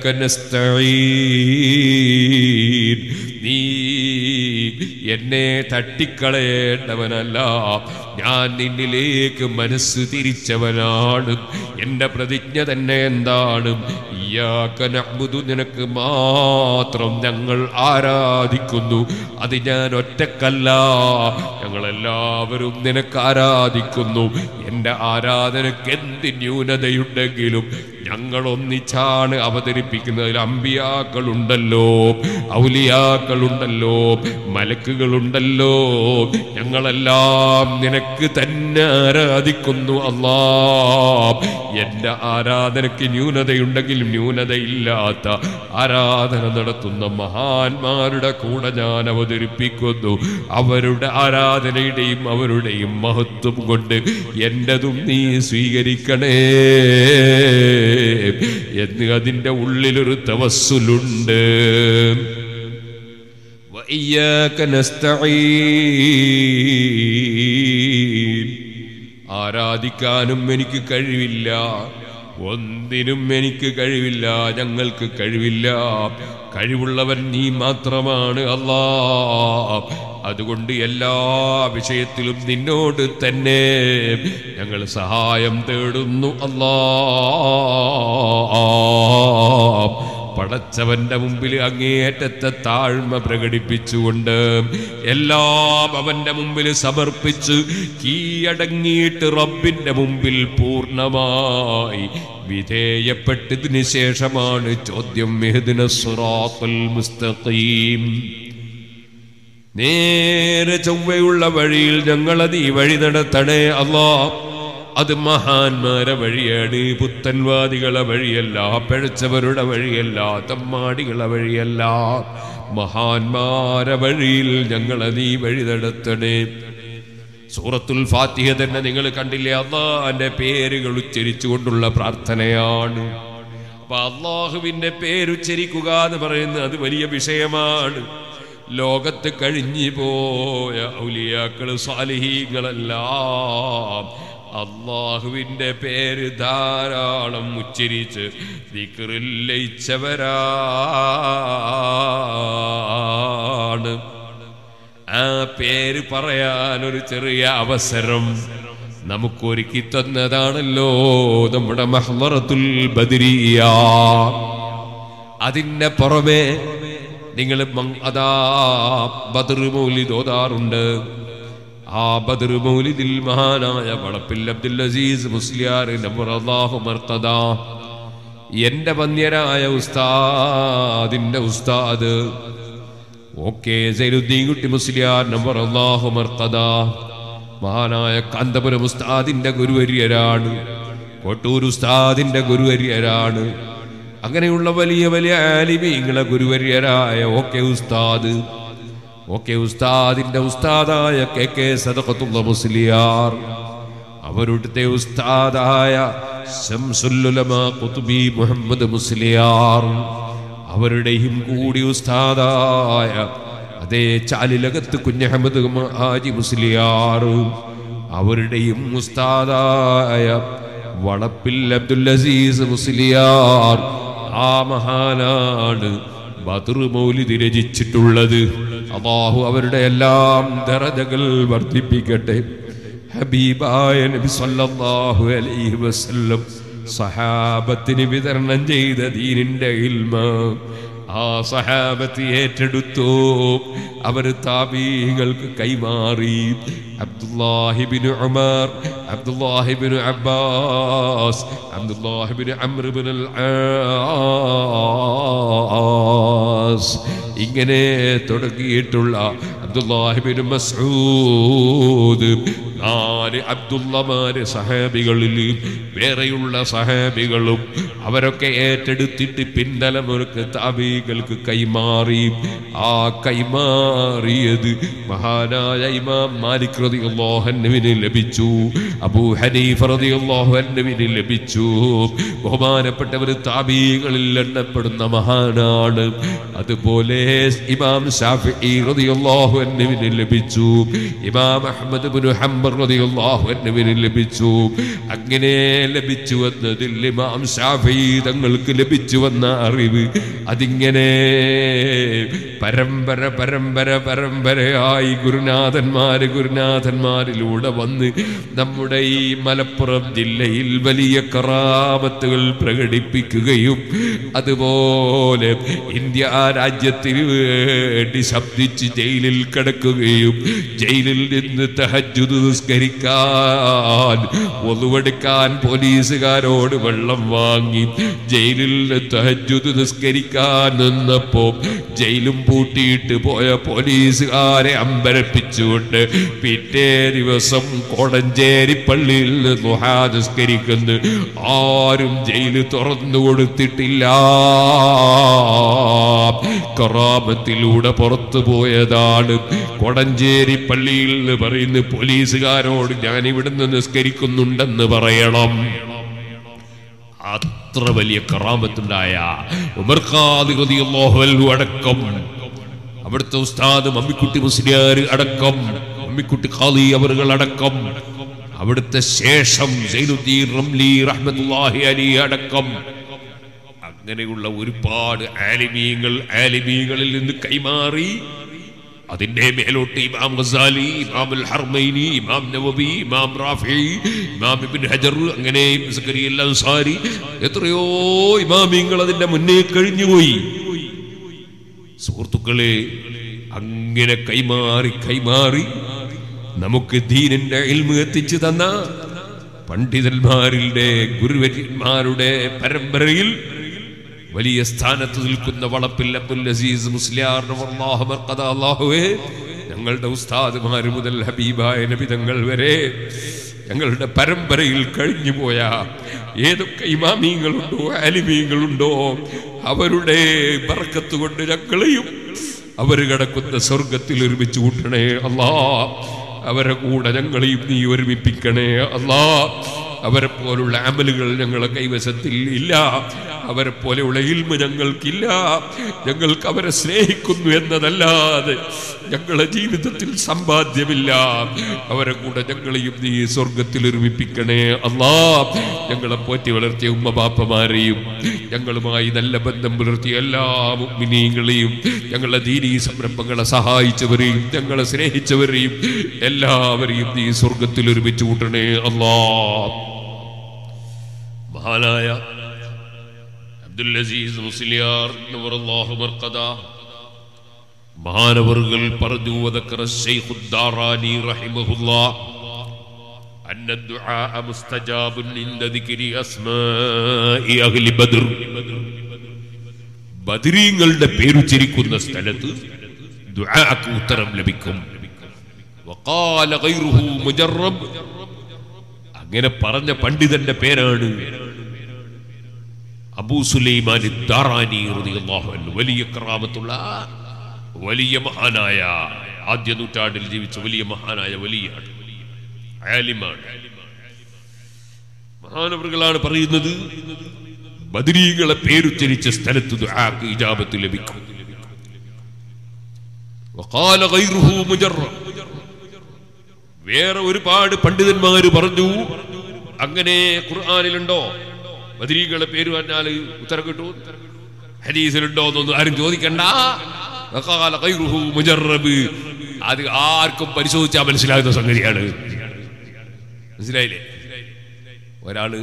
നസ്തഈൻ നീ എന്നെ തട്ടിക്കളയേണ്ടവനല്ല ഞാൻ നിന്നിലേക്ക് മനസ്സ് തിരിച്ചവനാണ് എന്റെ പ്രതിജ്ഞ തന്നെ എന്താണ് ഇയ്യാക നഅ്ബുദു നിനക്ക് മാത്രം ഞങ്ങൾ ആരാധിക്കുന്നു അത് ഞാൻ ഒറ്റക്കല്ല ഞങ്ങളെല്ലാവരും നിനക്ക് ആരാധിക്കുന്നു എന്റെ ആരാധനക്ക് എന്ത് ന്യൂനതയുണ്ടെങ്കിലും ഞങ്ങൾ ഒന്നിച്ചാണ് അവതരിപ്പിക്കുന്നതിൽ അമ്പിയാക്കളുണ്ടല്ലോ ഔലിയാക്കളുണ്ടല്ലോ മലക്കുകളുണ്ടല്ലോ ഞങ്ങളെല്ലാം നിനക്ക് തന്നെ ആരാധിക്കുന്നു അല്ലാ എന്റെ ആരാധനയ്ക്ക് ന്യൂനതയുണ്ടെങ്കിലും ന്യൂനതയില്ലാത്ത ആരാധന നടത്തുന്ന മഹാന്മാരുടെ കൂടെ ഞാൻ അവതരിപ്പിക്കുന്നു അവരുടെ ആരാധനയുടെയും അവരുടെയും മഹത്വം കൊണ്ട് എന്റതും നീ സ്വീകരിക്കണേ എന്ന് അതിന്റെ ഉള്ളിലൊരു തവസ്സുലുണ്ട് وإياك نستعين ആരാധിക്കാനും എനിക്ക് കഴിവില്ല ഒന്നിനും എനിക്ക് കഴിവില്ല ഞങ്ങൾക്ക് കഴിവില്ല കഴിവുള്ളവൻ നീ മാത്രമാണ് അല്ലാ അതുകൊണ്ട് എല്ലാ വിഷയത്തിലും നിന്നോട് തന്നെ ഞങ്ങൾ സഹായം തേടുന്നു അല്ലാ പടച്ചവന്റെ മുമ്പിൽ അങ്ങേയറ്റത്തെ താഴ്മ പ്രകടിപ്പിച്ചുകൊണ്ട് എല്ലാം അവന്റെ മുമ്പിൽ സമർപ്പിച്ച് കീഴടങ്ങിയിട്ട് റബ്ബിന്റെ മുമ്പിൽ പൂർണ്ണമായി വിധേയപ്പെട്ടതിന് ശേഷമാണ് ചോദ്യം മെഹദിന സുറാത്തുൽ മുസ്തഖീം നേരെ ചൊവ്വയുള്ള വഴിയിൽ ഞങ്ങളെ നീ വഴി നടത്തണേ അല്ലാ അത് മഹാന്മാരെ വഴിയാണ് പുത്തൻവാദികളെ വഴിയല്ല പിഴച്ചവരുടെ വഴിയല്ല തമ്മാടികളെ വഴിയല്ല മഹാന്മാരെ വഴിയിൽ ഞങ്ങളെ നീ വഴി നടത്തണേ സൂറത്തുൽ ഫാത്തിഹ തന്നെ നിങ്ങൾ കണ്ടില്ലേ അള്ളാന്റെ പേരുകൾ ഉച്ചരിച്ചുകൊണ്ടുള്ള പ്രാർത്ഥനയാണ് അപ്പൊ അള്ളാഹുവിന്റെ പേരുച്ചരിക്കുക എന്ന് പറയുന്നത് അത് വലിയ വിഷയമാണ് ലോകത്ത് കഴിഞ്ഞു പോയ ഔലിയാക്കള് സ്വാലിഹീങ്ങളെല്ലാം അള്ളാഹുവിന്റെ പേര് ധാരാളം ഉച്ചരിച്ച് ദിക്റിൽ ലയിച്ചവരാണ് ആ പേര് പറയാൻ ഒരു ചെറിയ അവസരം നമുക്കൊരുക്കി തന്നതാണല്ലോ നമ്മുടെ മഹ്മറത്തുൽ ബദരിയ അതിന്റെ പുറമെ നിങ്ങൾ അതാ ബദർ മൗലിദ് ഓതാറുണ്ട് ആ ബദർ മൗലിദിൽ മഹാനായ വളപ്പിൽ അബ്ദുൽ അസീസ് മുസ്ലിയാർ നബർ അള്ളാഹു മർത്തദ എന്റെ വന്യരായ ഉസ്താദിന്റെ ഉസ്താദ് ഓക്കെ സൈനുദ്ദീൻ കുട്ടി മുസ്ലിയാർ നമ്പർ അള്ളാഹു മർത്തദ മഹാനായ കാന്തപുരം ഉസ്താദിന്റെ ഗുരുവര്യരാണ് കോട്ടൂർ ഉസ്താദിന്റെ ഗുരുവര്യരാണ് അങ്ങനെയുള്ള വലിയ വലിയ ആലിമീങ്ങളെ ഗുരുവര്യരായ ഓക്കെ ഉസ്താദ് ഓക്കെ ഉസ്താദിന്റെ ഉസ്താദായ കെ കെ സദഖത്തുള്ള മുസ്ലിയാർ അവരുടെ ഉസ്താദായ ശംസുല്ലുലമ ഖുത്ബി മുഹമ്മദ് മുസ്ലിയാർ അവരുടെയും കൂടി ഉസ്താദായ അതേ ചാലിലകത്ത് കുഞ്ഞഹമ്മദ് ഹാജി മുസ്ലിയാർ അവരുടെയും ഉസ്താദായ വളപ്പിൽ അബ്ദുൽ അസീസ് മുസ്ലിയാർ ആ മഹാനാണ് ബദർ മൗലിദ് രചിച്ചിട്ടുള്ളത് അള്ളാഹു അവരുടെ എല്ലാം ദറജകൾ വർദ്ധിപ്പിക്കട്ടെ ഹബീബായ നബി സല്ലല്ലാഹു അലൈഹി വസല്ലം സഹാബത്തിന് വിതരണം ചെയ്ത ദീനിന്റെ ഇൽമ ആ സഹാബത്ത് ഏറ്റെടുത്തു അവർ താബീകൾക്ക് കൈമാറി അബ്ദുല്ലാഹിബിന് ഉമർ അബ്ദുല്ലാഹിബിന് അബ്ബാസ് അബ്ദുല്ലാഹിബിന് അമ്രുബിൻ ആസ് ഇങ്ങനെ തുടങ്ങിയിട്ടുള്ള അബ്ദുല്ലാഹിബിന് മസ്ഊദ് നാല് അബ്ദുള്ളമാര് സഹാബികളിൽ വേറെയുള്ള സഹാബികളും അവരൊക്കെ ഏറ്റെടുത്തിട്ട് പിന്തലമുറക്ക് താബീകൾക്ക് കൈമാറി ആ കൈമാറിയത് മഹാനായ ഇമാം മാലിക് റളിയല്ലാഹുവിന് ലഭിച്ചു അബൂ ഹനീഫ റളിയല്ലാഹുവിന് ലഭിച്ചു ബഹുമാനപ്പെട്ടവർ താബീകളിൽ എണ്ണപ്പെടുന്ന മഹാനാണ് അതുപോലെ ഇമാം ഷാഫിഈ റളിയല്ലാഹുവിന് ലഭിച്ചു ഇമാം അഹ്മദ് ഇബ്നു ഹംബൽ റളിയല്ലാഹുവിന് ലഭിച്ചു അങ്ങനെ ലഭിച്ചു വന്നതിൽ ഇമാം ഷാഫിഈ തങ്ങൾക്ക് ലഭിച്ചു വന്ന അറിവ് അതിങ്ങനെ പരമ്പര പരമ്പര പരമ്പരയായി ഗുരുനാഥന്മാര് ഗുരുനാഥന്മാരിലൂടെ വന്ന് നമ്മുടെ ഈ മലപ്പുറം ജില്ലയിൽ വലിയ കറാമത്തുകൾ പ്രകടിപ്പിക്കുകയും അതുപോലെ ഇന്ത്യ രാജ്യത്തിന് വേണ്ടി ശബ്ദിച്ച് ജയിലിൽ കിടക്കുകയും ജയിലിൽ നിന്ന് തഹജുദ് നിസ്കരിക്കാൻ ഒതുവെടുക്കാൻ പോലീസുകാരോട് വെള്ളം വാങ്ങി ജയിലിൽ നിന്ന് തഹജുദ് നിസ്കരിക്കാൻ നിന്നപ്പോ ജയിലും പൂട്ടിയിട്ട് പോയ പോലീസുകാരെ അമ്പരപ്പിച്ചുകൊണ്ട് പിറ്റേ ദിവസം കോടഞ്ചേരി പള്ളിയിൽ നിന്ന് ദുഹാ നിസ്കരിക്കുന്നു ആരും ജയില് തുറന്നു കൊടുത്തിട്ടില്ല കറാമത്തിലൂടെ പുറത്തു പോയതാണ് കൊടഞ്ചേരി പള്ളിയിൽ നിന്ന് പറയുന്ന പോലീസുകാരോട് ഞാൻ ഇവിടുന്ന് നിസ്കരിക്കുന്നുണ്ടെന്ന് പറയണം അത്ര വലിയ കറാമത്തുണ്ടായ ഉമർ ഖാദി റളിയല്ലാഹു അൻഹു അടക്കം അവിടുത്തെ ഉസ്താദ് മമ്മിക്കുട്ടി മുസ്ലിയാർ അടക്കം മമ്മിക്കുട്ടി ഖാദി അവറുകൾ അടക്കം അവിടുത്തെ ശേഷം സൈനുദ്ദീൻ റംലി റഹ്മത്തുള്ളാഹി അലി അടക്കം അങ്ങനെയുള്ള ഒരുപാട് ആലിമീങ്ങൾ ആലിമീങ്ങളിൽ നിന്ന് കൈമാറി അതിന്റെ മേലോട്ട് ഇമാം ഗസാലി ഇമാം അൽ ഹർമൈനി ഇമാം നവബി ഇമാം റാഫി ഇമാം ഇബ്ൻ ഹജർ അങ്ങനെ സക്കരിയ അൽ അൻസാരി എത്രയോ ഇമാമിങ്ങൾ അതിന്റെ മുന്നേ കഴിഞ്ഞുപോയി സുഹൃത്തുക്കളെ അങ്ങനെ കൈമാറി കൈമാറി നമുക്ക് ദീനിന്റെ ഇൽമ എത്തിച്ചു തന്ന പണ്ഡിതന്മാരുടെ ഗുരുവര്യന്മാരുടെ പരമ്പരയിൽ വലിയ സ്ഥാനത്ത് നിൽക്കുന്ന വളപ്പിൽ അബ്ദുൽ അസീസ് മുസ്ലിയാർ അള്ളാഹുവേ ഞങ്ങളുടെ ഉസ്താദുമാര് മുതൽ ഹബീബായ നബിതങ്ങൾ വരെ ഞങ്ങളുടെ പരമ്പരയിൽ കഴിഞ്ഞു പോയ ഏതൊക്കെ ഇമാമീങ്ങളുണ്ടോ അലിമീങ്ങളുണ്ടോ അവരുടെ ബർക്കത്ത് കൊണ്ട് ഞങ്ങളെയും അവർ കിടക്കുന്ന സ്വർഗത്തിൽ ഒരുമിച്ച് കൂട്ടണേ അല്ലാ അവരെ കൂടെ ഞങ്ങളെയും നീ ഒരുമിപ്പിക്കണേ അല്ലാ അവരെ പോലുള്ള അമലുകൾ ഞങ്ങളെ കൈവശത്തിൽ ഇല്ല അവരെ പോലെയുള്ള ഇൽമ ഞങ്ങൾക്കില്ല ഞങ്ങൾക്ക് അവരെ സ്നേഹിക്കുന്നു എന്നതല്ലാതെ ഞങ്ങളെ ജീവിതത്തിൽ സമ്പാദ്യമില്ല അവരെ കൂടെ ഞങ്ങളെയും നീ സ്വർഗത്തിൽ ഒരുമിപ്പിക്കണേ അല്ലാ ഞങ്ങളെ പോറ്റി വളർത്തിയ ഉമ്മ ബാപ്പമാരെയും ഞങ്ങളുമായി നല്ല ബന്ധം പുലർത്തിയ എല്ലാ മുഗ്മിനീങ്ങളെയും ഞങ്ങളുടെ ദീനീ സംരംഭങ്ങളെ സഹായിച്ചവരെയും ഞങ്ങളെ സ്നേഹിച്ചവരെയും എല്ലാവരെയും നീ സ്വർഗത്തിൽ ഒരുമിച്ച് കൂട്ടണേ അല്ലാ മഹാനായ അബ്ദുൽ അസീസ് മുസ്ലിയാർ നവറല്ലാഹു മർഖദ മഹാനവറുകൾ പറഞ്ഞു വദക്കറ ശൈഖു ദാറാനി റഹിമഹുല്ലാഹ് أن الدعاء مستجاب عند ذكر أسماء أهل بدر ബദരീങ്ങളുടെ പേരുച്ചരിക്കുന്ന സ്ഥലത്ത് ദുആക്ക് ഉത്തരം ലഭിക്കും വഖാല ഗൈറുഹു മുജറബ് അങ്ങനെ പറഞ്ഞ പണ്ഡിതന്റെ പേരാണ് അബൂ സുലൈമാൻ ദാറാനി റളിയല്ലാഹു അൻഹു വലിയ കറാമത്തുള്ള വലിയ മഹാനായ ആദ്യ നൂറ്റാണ്ടിൽ ജീവിച്ച വലിയ മഹാനായ വലിയ ആലിമാണ് മഹാനവറുകളാണ് പറയുന്നത് ബദരീകളെ പേരുച്ചരിച്ച സ്ഥലത്ത് ദുആക്ക് ഇജാബത്ത് ലഭിക്കും വഖാല ഗൈറുഹു മുജറബ് വേറെ ഒരുപാട് പണ്ഡിതന്മാര് പറഞ്ഞു അങ്ങനെ ഖുർആാനിലുണ്ടോ ബദരീകളെ പേര് പറഞ്ഞാൽ ഉത്തരം കിട്ടൂ ഹദീസിലുണ്ടോ എന്നൊന്നും ആരും ചോദിക്കണ്ട വഖാല ഗൈറുഹു മുജറബ് അത് ആർക്കും പരിശോധിച്ചാൽ മനസ്സിലാകുന്ന സംഗതിയാണ് മനസ്സിലായില്ലേ ഒരാള്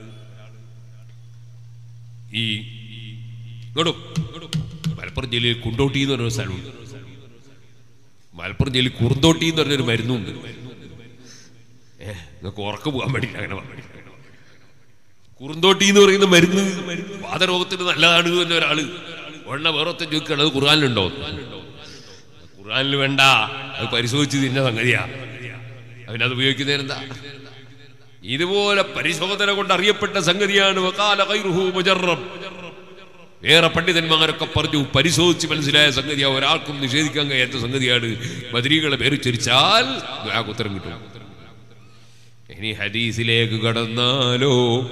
ഈ ഇങ്ങോട്ടും മലപ്പുറം ജില്ലയിൽ കുണ്ടോട്ടി എന്ന് പറഞ്ഞൊരു സ്ഥലമുണ്ട് മലപ്പുറം ജില്ലയിൽ കുറുന്തോട്ടി എന്ന് പറഞ്ഞൊരു മരുന്നുണ്ട് ഏ നിങ്ങൾക്ക് ഉറക്കം പോകാൻ വേണ്ടിയിട്ട് അങ്ങനെ പറഞ്ഞു കുറുന്തോട്ടി എന്ന് പറയുന്ന മരുന്ന് വാതരോഗത്തിന് നല്ലതാണ് എന്ന് ഒരാള് ഉടനെ വേറൊത്തെ ചോദിക്കുകയാണ് അത് ഖുർആാനിലുണ്ടോ ഖുർആാനിൽ വേണ്ട അത് പരിശോധിച്ച് തിന്ന സംഗതിയാ അവനത് ഉപയോഗിക്കുന്നതിനെന്താ ഇതുപോലെ പരിശോധന കൊണ്ട് അറിയപ്പെട്ട സംഗതിയാണ് വഖാല ഗൈറുഹു മുജറബ് വേറെ പണ്ഡിതന്മാരൊക്കെ പറഞ്ഞു പരിശോധിച്ച് മനസ്സിലായ സംഗതിയാ ഒരാൾക്കും നിഷേധിക്കാൻ കഴിയാത്ത സംഗതിയാണ് ബദരീകളെ പേര് ചരിച്ചാൽ ദുആക്ക് ഉത്തരം കിട്ടും ഇനി ഹദീസിലേക്ക് കടന്നാലോ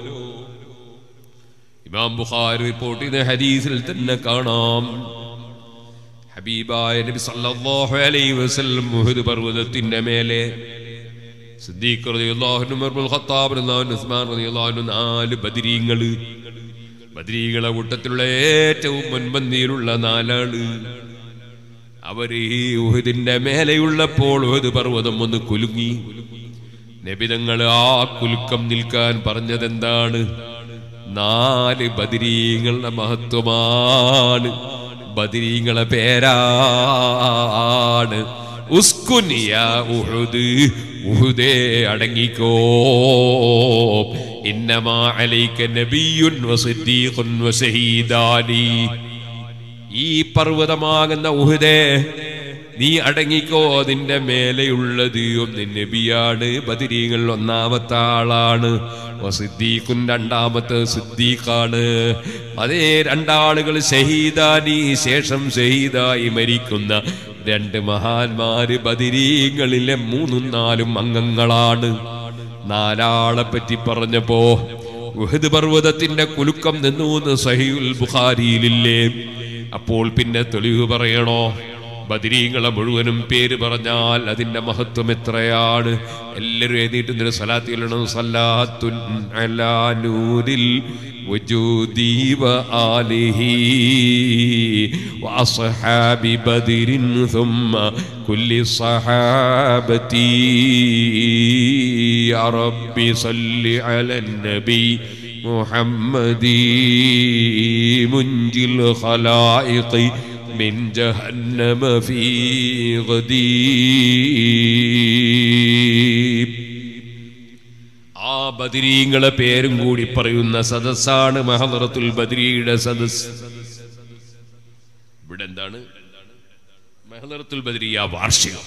ഇമാം ബുഖാരി റിപ്പോർട്ട് ചെയ്ത ഹദീസിൽ തന്നെ കാണാം ഹബീബായ നബി സല്ലല്ലാഹു അലൈഹി വസല്ലം മുഹദ് പർവ്വതത്തിന്റെ മേലെ സിദ്ദീഖ് റളിയല്ലാഹു അൻഹു ഉമർ ഇബ്നുൽ ഖത്താബ് റളിയല്ലാഹു അൻഹു ഉസ്മാൻ റളിയല്ലാഹു അൻഹു നാല് ബദരീങ്ങള് ബദരീകളെ കൂട്ടത്തിലുള്ള ഏറ്റവും മുൻപന്തിയിലുള്ള നാലാള് അവര് ഈ ഉഹദിന്റെ മേലെയുള്ളപ്പോൾ ഉഹദ് പർവ്വതം ഒന്ന് കുലുങ്ങി നബിതങ്ങൾ ആ കുലുക്കം നിൽക്കാൻ പറഞ്ഞതെന്താണ് നാല് ബദരീങ്ങളുടെ മഹത്വമാണ് ബദരീങ്ങളെ പേരാണ് ഉസ്കുൻ യാ ഉഹുദ് ഉഹുദേ അടങ്ങിക്കോ ഇന്നമാ അലൈക നബിയുൻ വസിദ്ദീഖുൻ വശഹീദാനി ഈ പർവ്വതമാകുന്ന ഉഹുദേ നീ അടങ്ങിക്കോ അതിന്റെ മേലെയുള്ളത് ഒന്ന് നബിയാണ് ബദിരീങ്ങൾ ഒന്നാമത്തെ ആളാണ് സിദ്ദീഖുൻ രണ്ടാമത്തെ സിദ്ദീഖാണ് അതേ രണ്ടാളുകൾ ഷഹീദാനി ശേഷം ഷഹീദായി മരിക്കുന്ന രണ്ട് മഹാന്മാര് ബദിരീങ്ങളിലെ മൂന്നും നാലും അംഗങ്ങളാണ് നാലാളെ പറ്റി പറഞ്ഞപ്പോ ഉഹദ് പർവ്വതത്തിന്റെ കുലുക്കം നിന്നു സഹിയുൽ ബുഖാരിയിലില്ലേ അപ്പോൾ പിന്നെ തെളിവ് പറയണോ ബദരീങ്ങളെ മുഴുവനും പേര് പറഞ്ഞാൽ അതിന്റെ മഹത്വം എത്രയാണ് എല്ലാവരും എഴുതിയിട്ട് ഇതിന് സലാത്തിയിലണം സല്ലാത്തുൻ അലാ നൂരിൽ وجودي وآله وأصحاب بدر ثم كل الصحابة يا ربي صل على النبي محمد منجي الخلائق من جهنم في غدير ആ ബദരീങ്ങളെ പേരും കൂടി പറയുന്ന സദസ്സാണ് മഹദറത്തുൽ ബദരിയുടെ സദസ് ഇവിടെ എന്താണ് മെഹദറത്തുൽ ബദരിയ വാർഷികം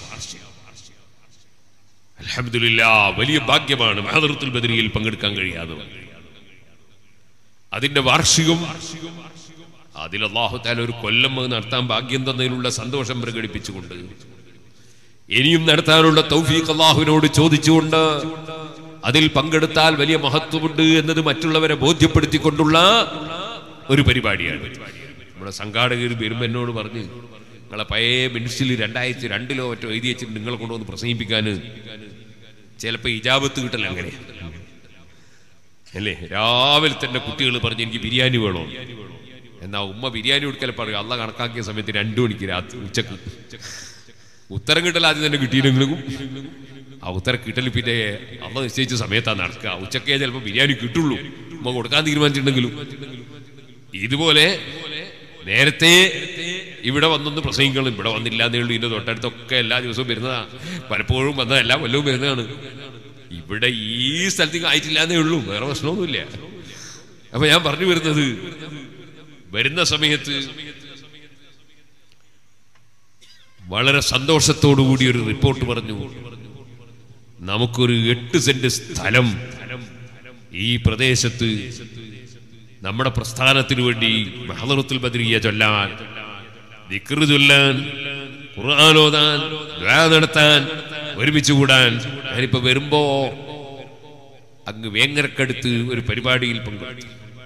അൽഹംദുലില്ലാ വലിയ ഭാഗ്യമാണ് മെഹദറത്തുൽ ബദരിയിൽ പങ്കെടുക്കാൻ കഴിയാതെ അതിന്റെ വാർഷികം അതിൽ അള്ളാഹു താല ഒരു കൊല്ലം അത് നടത്താൻ ഭാഗ്യം തന്നതിലുള്ള സന്തോഷം പ്രകടിപ്പിച്ചുകൊണ്ട് ഇനിയും നടത്താനുള്ള തൗഫീഖ് അള്ളാഹുവിനോട് ചോദിച്ചുകൊണ്ട് അതിൽ പങ്കെടുത്താൽ വലിയ മഹത്വമുണ്ട് എന്നത് മറ്റുള്ളവരെ ബോധ്യപ്പെടുത്തിക്കൊണ്ടുള്ള ഒരു പരിപാടിയാണ് നമ്മുടെ സംഘാടകർ വരുമ്പോൾ എന്നോട് പറഞ്ഞ് നിങ്ങളെ പഴയ മിനിറ്റ്സിൽ രണ്ടായിരത്തി രണ്ടിലോ മറ്റോ എഴുതി വെച്ചിട്ട് നിങ്ങളെ കൊണ്ടുവന്ന് പ്രസംഗിപ്പിക്കാൻ ചിലപ്പോൾ ഇജാബത്ത് കിട്ടല അങ്ങനെ അല്ലേ രാവിലെ തന്നെ കുട്ടികൾ പറഞ്ഞ് എനിക്ക് ബിരിയാണി വേണോ എന്നാ ഉമ്മ ബിരിയാണി കൊടുക്കൽ പറയും അള്ള കണക്കാക്കിയ സമയത്ത് രണ്ടു മണിക്ക് രാത്രി ഉച്ചക്ക് ഉത്തരം കിട്ടൽ ആദ്യം തന്നെ കിട്ടിയില്ലെങ്കിലും ആ ഉത്തരം കിട്ടൽ പിന്നെ അമ്മ നിശ്ചയിച്ച സമയത്താണ് നടക്കുക ഉച്ചക്കേ ചിലപ്പോൾ ബിരിയാണി കിട്ടുള്ളൂ ഉമ്മ കൊടുക്കാൻ തീരുമാനിച്ചിട്ടുണ്ടെങ്കിലും ഇതുപോലെ നേരത്തെ ഇവിടെ വന്നൊന്ന് പ്രസംഗിക്കണം ഇവിടെ വന്നില്ല എന്നേ ഉള്ളൂ ഇതിന്റെ തൊട്ടടുത്തൊക്കെ എല്ലാ ദിവസവും വരുന്നതാ പലപ്പോഴും വന്നതല്ല വല്ലതും വരുന്നതാണ് ഇവിടെ ഈ സ്ഥലത്തേക്ക് ആയിട്ടില്ല എന്നേ ഉള്ളൂ വേറെ പ്രശ്നമൊന്നുമില്ല അപ്പൊ ഞാൻ പറഞ്ഞു വരുന്നത് വരുന്ന സമയത്ത് വളരെ സന്തോഷത്തോടു കൂടി ഒരു റിപ്പോർട്ട് പറഞ്ഞു നമുക്കൊരു എട്ട് സെന്റ് സ്ഥലം ഈ പ്രദേശത്ത് നമ്മുടെ പ്രസ്ഥാനത്തിനു വേണ്ടി മഹദറത്തുൽ ബദ്രിയ ചൊല്ലാൻ ദിക്റ് ചൊല്ലാൻ ഖുർആൻ ഓതാൻ ദുആ നടത്താൻ ഒരുമിച്ച് കൂടാൻ ഞാനിപ്പോ വരുമ്പോ അങ്ങ് വേങ്ങരക്കടുത്ത് ഒരു പരിപാടിയിൽ പങ്കെടുത്തു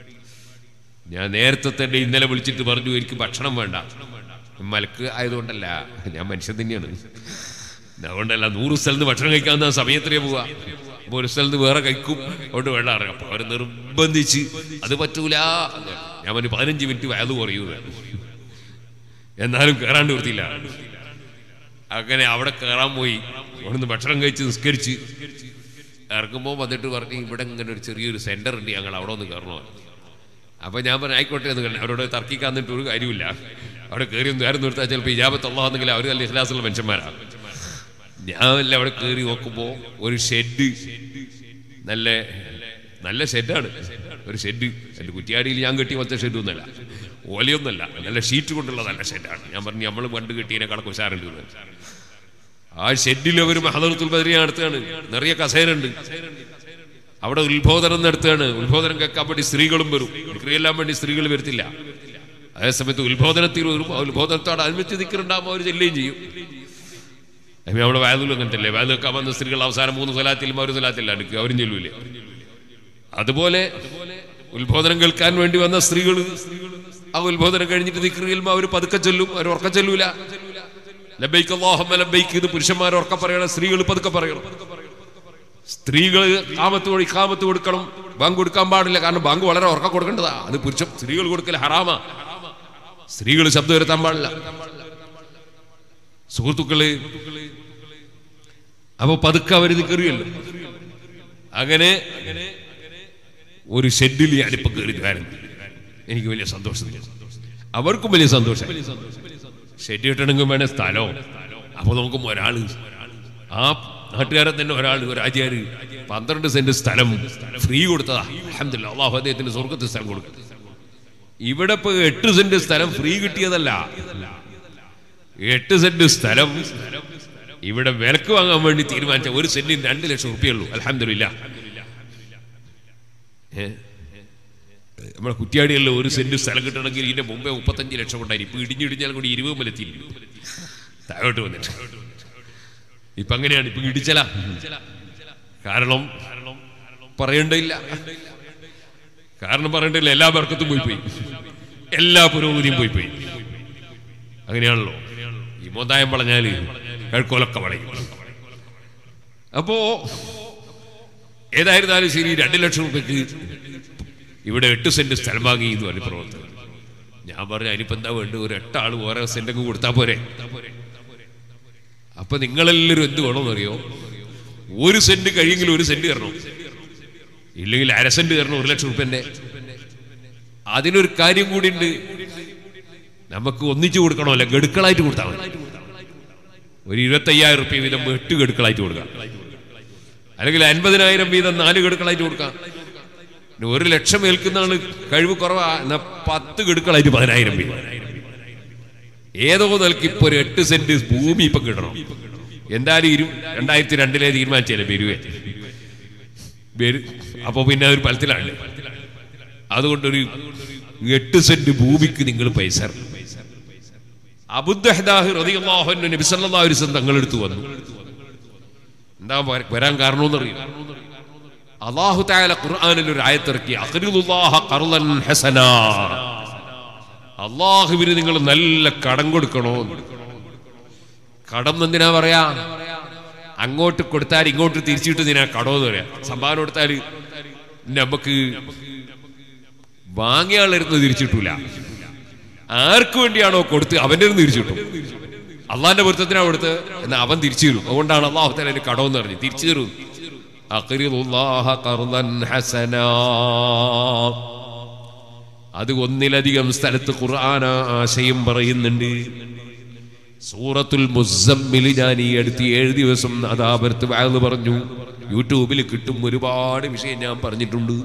ഞാൻ നേരത്തെ തന്നെ ഇന്നലെ വിളിച്ചിട്ട് പറഞ്ഞു എനിക്ക് ഭക്ഷണം വേണ്ട മലക്ക് ആയതുകൊണ്ടല്ല ഞാൻ മനുഷ്യൻ തന്നെയാണ് അതുകൊണ്ടല്ല നൂറ് സ്ഥലത്ത് ഭക്ഷണം കഴിക്കാവുന്ന സമയത്തിലേ പോവാ അപ്പൊ ഒരു സ്ഥലത്ത് വേറെ കഴിക്കും അതുകൊണ്ട് വേണ്ട അറിയാം അപ്പൊ അവര് നിർബന്ധിച്ച് അത് പറ്റൂല എന്ന് പറഞ്ഞു. ഞാൻ പറഞ്ഞു പതിനഞ്ച് മിനിറ്റ് വയത് കുറയൂ എന്നാലും കയറാണ്ട് വൃത്തിയില്ല അങ്ങനെ അവിടെ കയറാൻ പോയി അവിടുന്ന് ഭക്ഷണം കഴിച്ച് നിസ്കരിച്ച് ഇറങ്ങുമ്പോൾ വന്നിട്ട് പറഞ്ഞു ഇവിടെ ഇങ്ങനെ ഒരു ചെറിയൊരു സെന്റർ ഉണ്ട് ഞങ്ങൾ അവിടെ ഒന്ന് കയറണോ അപ്പൊ ഞാൻ പറഞ്ഞു ആയിക്കോട്ടെ എന്ന് കണ്ടു അവരോട് തർക്കിക്കാൻ നിന്നിട്ട് ഒരു കാര്യമില്ല അവിടെ കയറി ഒന്ന് ആരും നിർത്താൻ ചിലപ്പോൾ ഇജാബത്ത് അള്ളാഹെന്നെങ്കിൽ അവർ നല്ല ഇഖ്ലാസുള്ള മനുഷ്യന്മാരാണ് ഞാനല്ല അവിടെ കയറി നോക്കുമ്പോൾ ഒരു ഷെഡ് നല്ല നല്ല ഷെഡാണ് ഒരു ഷെഡ് എൻ്റെ കുറ്റിയാടിയിൽ ഞാൻ കെട്ടി വച്ച ഷെഡ് ഒന്നല്ല ഓലയൊന്നല്ല നല്ല ഷീറ്റ് കൊണ്ടുള്ള നല്ല ഷെഡാണ് ഞാൻ പറഞ്ഞു നമ്മൾ പണ്ട് കെട്ടിയതിനെ കണക്ക് ഉഷാറുണ്ട് എന്ന്. ആ ഷെഡിൽ അവർ മഹദറത്തുൽ ബദരിയ നടത്തുകയാണ് നിറയെ കസേരണ്ട് അവിടെ ഉത്ബോധനം നടത്തുകയാണ് ഉത്ബോധനം കേൾക്കാൻ വേണ്ടി സ്ത്രീകളും വരും വിക്രിയെല്ലാം വേണ്ടി സ്ത്രീകൾ വരത്തില്ല അതേസമയത്ത് ഉത്ബോധനത്തിൽ വരും ആ ഉത്ബോധനത്തോട് അനുമതി നിൽക്കുന്നുണ്ടാകുമ്പോൾ അവർ ചെല്ലുകയും ചെയ്യും അതിന് നമ്മുടെ വയലിലും അങ്ങനത്തെ അല്ലേ വയൽ വെക്കാൻ വന്ന സ്ത്രീകൾ അവസാനം മൂന്ന് സ്വലാത്തിലും ഒരു സ്വലാത്തില്ല അടുക്കുക അവരും ചെല്ലൂലേ അതുപോലെ ഉത്ബോധനം കേൾക്കാൻ വേണ്ടി വന്ന സ്ത്രീകൾ ആ ഉത്ബോധനം കഴിഞ്ഞിട്ട് നിൽക്കുകയും അവർ പതുക്കെ ചൊല്ലും അവർ ഉറക്കം ചൊല്ലൂല ലബൈക്ക് അല്ലാഹുമ്മ ലബൈക്ക് ഇത് പുരുഷന്മാർ ഉറക്കം പറയണം സ്ത്രീകൾ പതുക്കെ പറയണം സ്ത്രീകൾ കാമത്ത് വഴി കാമത്ത് കൊടുക്കണം ബാങ്ക് കൊടുക്കാൻ പാടില്ല കാരണം ബാങ്ക് വളരെ ഉറക്കം കൊടുക്കേണ്ടതാ അത് പുരുഷൻ സ്ത്രീകൾ കൊടുക്കൽ ഹറാമാ സ്ത്രീകൾ ശബ്ദം വരുത്താൻ പാടില്ല സുഹൃത്തുക്കള് അപ്പൊ പതുക്കെ അവര് നിൽക്കറിയല്ലോ അങ്ങനെ ഒരു ഷെഡിൽ ഞാനിപ്പോ കയറി കാരണം എനിക്ക് വലിയ സന്തോഷം അവർക്കും വലിയ സന്തോഷം ഷെഡ് കിട്ടണമെങ്കിൽ വേണേ സ്ഥലോ അപ്പൊ നോക്കുമ്പോ ഒരാള് ആ നാട്ടുകാരെ തന്നെ ഒരാൾ ഒരു ആചാര് പന്ത്രണ്ട് സെന്റ് സ്ഥലം ഫ്രീ കൊടുത്തതാ അൽഹംദുലില്ലാ അള്ളാഹു അദ്ദേഹത്തിന് സ്വർഗത്തിൽ സ്ഥലം കൊടുക്കും ഇവിടെ ഇപ്പൊ എട്ട് സെന്റ് സ്ഥലം ഫ്രീ കിട്ടിയതല്ല എട്ട് സെന്റ് സ്ഥലം ഇവിടെ വിലക്ക് വാങ്ങാൻ വേണ്ടി തീരുമാനിച്ച ഒരു സെന്റിന് രണ്ട് ലക്ഷം റുപ്യുള്ളൂ അലഹമില്ല നമ്മുടെ കുറ്റിയാടിയല്ലോ ഒരു സെന്റ് സ്ഥലം കിട്ടണമെങ്കിൽ ഇതിന്റെ മുമ്പേ മുപ്പത്തഞ്ച് ലക്ഷം കൊണ്ടായി ഇപ്പൊ ഇടിഞ്ഞിടിഞ്ഞാൽ കൂടി ഇരുപത് മലത്തില്ല താഴോട്ട് വന്നിട്ട് ഇപ്പൊ അങ്ങനെയാണ് ഇപ്പൊ ഇടിച്ചല കാരണം പറയണ്ടില്ല കാരണം പറയണ്ടില്ല എല്ലാ ബർക്കത്തും പോയി പോയി എല്ലാ പുരോഗതിയും പോയി പോയി അങ്ങനെയാണല്ലോ ഈ മോതായം വളഞ്ഞാല് കഴുക്കോലൊക്കെ വളയും അപ്പോ ഏതായിരുന്നാലും ശരി രണ്ട് ലക്ഷം റുപ്യക്ക് ഇവിടെ എട്ട് സെന്റ് സ്ഥലം വാങ്ങി എന്ന് പറഞ്ഞു പ്രവർത്തകർ ഞാൻ പറഞ്ഞു അതിനിപ്പോ എന്താ വേണ്ട ഒരു എട്ടാള് ഓരോ സെന്റൊക്കെ കൊടുത്താ പോരെ അപ്പൊ നിങ്ങളെല്ലാവരും എന്ത് വേണമെന്നറിയോ ഒരു സെന്റ് കഴിയെങ്കിൽ ഒരു സെന്റ് തരണം ഇല്ലെങ്കിൽ അര സെന്റ് തരണം ഒരു ലക്ഷം റുപ്യന്റെ അതിനൊരു കാര്യം കൂടി ഉണ്ട് നമുക്ക് ഒന്നിച്ചു കൊടുക്കണമല്ലോ ഗഡുക്കളായിട്ട് കൊടുത്താൽ മതി ഒരു ഇരുപത്തയ്യായിരം റുപ്യ വീതം എട്ട് ഗഡുക്കളായിട്ട് കൊടുക്കാം അല്ലെങ്കിൽ അൻപതിനായിരം വീതം നാല് ഗഡുക്കളായിട്ട് കൊടുക്കാം പിന്നെ ഒരു ലക്ഷം ഏൽക്കുന്ന ആള് കഴിവ് കുറവാ എന്നാ പത്ത് ഗഡുക്കളായിട്ട് പതിനായിരം വീതം ഏതോ നിലക്ക് ഇപ്പൊ ഒരു എട്ട് സെന്റ് ഭൂമി ഇപ്പൊ കിട്ടണം എന്തായാലും ഇരു രണ്ടായിരത്തി രണ്ടിലെ തീരുമാനിച്ചല്ലേ വരുവേ വരും അപ്പൊ പിന്നെ ഒരു ഫലത്തിലാണ് അതുകൊണ്ടൊരു എട്ട് സെന്റ് ഭൂമിക്ക് നിങ്ങൾ പൈസ ഇറക്കണം. അബുദ്ദഹദാഹ് റളിയല്ലാഹു അൻഹു നബി സല്ലല്ലാഹു അലൈഹി വസല്ലം തങ്ങളെടുത്ത് വന്നു എന്താ വര- വരാൻ കാരണമെന്ന് അറിയാം അള്ളാഹു തആല ഖുർആനിൽ ഒരു ആയത്തിറക്കി അഖ്രിദുല്ലാഹ ഖർളൻ ഹസനാ അള്ളാഹുവിന് നിങ്ങൾ നല്ല കടം കൊടുക്കണോ കടം എന്തിനാ പറയാ അങ്ങോട്ട് കൊടുത്താൽ ഇങ്ങോട്ട് തിരിച്ചിട്ട് ഇതിനാ കടമെന്ന് പറയാ സംഭാവന കൊടുത്താൽ നമുക്ക് വാങ്ങിയ ആളിരുന്ന് തിരിച്ചിട്ടില്ല ആർക്ക് വേണ്ടിയാണോ കൊടുത്ത് അവന്റെ നിന്ന് തിരിച്ചു കിട്ടും അള്ളാന്റെ പൊരുത്തത്തിനാ കൊടുത്ത് എന്നാ അവൻ തിരിച്ചു തരും അതുകൊണ്ടാണ് അള്ളാഹു തല കടമെന്ന് പറഞ്ഞു തിരിച്ചു തരും അഖ്രിദുല്ലാഹ ഖർദൻ ഹസനാ അത് ഒന്നിലധികം സ്ഥലത്ത് ഖുർആൻ ആ ആശയം പറയുന്നുണ്ട് സൂറത്തുൽ മുസമ്മിൽ ഞാൻ ഈ അടുത്ത് ഏഴ് ദിവസം അതാപരത്ത് വാഴ്ന്ന് പറഞ്ഞു യൂട്യൂബിൽ കിട്ടും ഒരുപാട് വിഷയം ഞാൻ പറഞ്ഞിട്ടുണ്ട്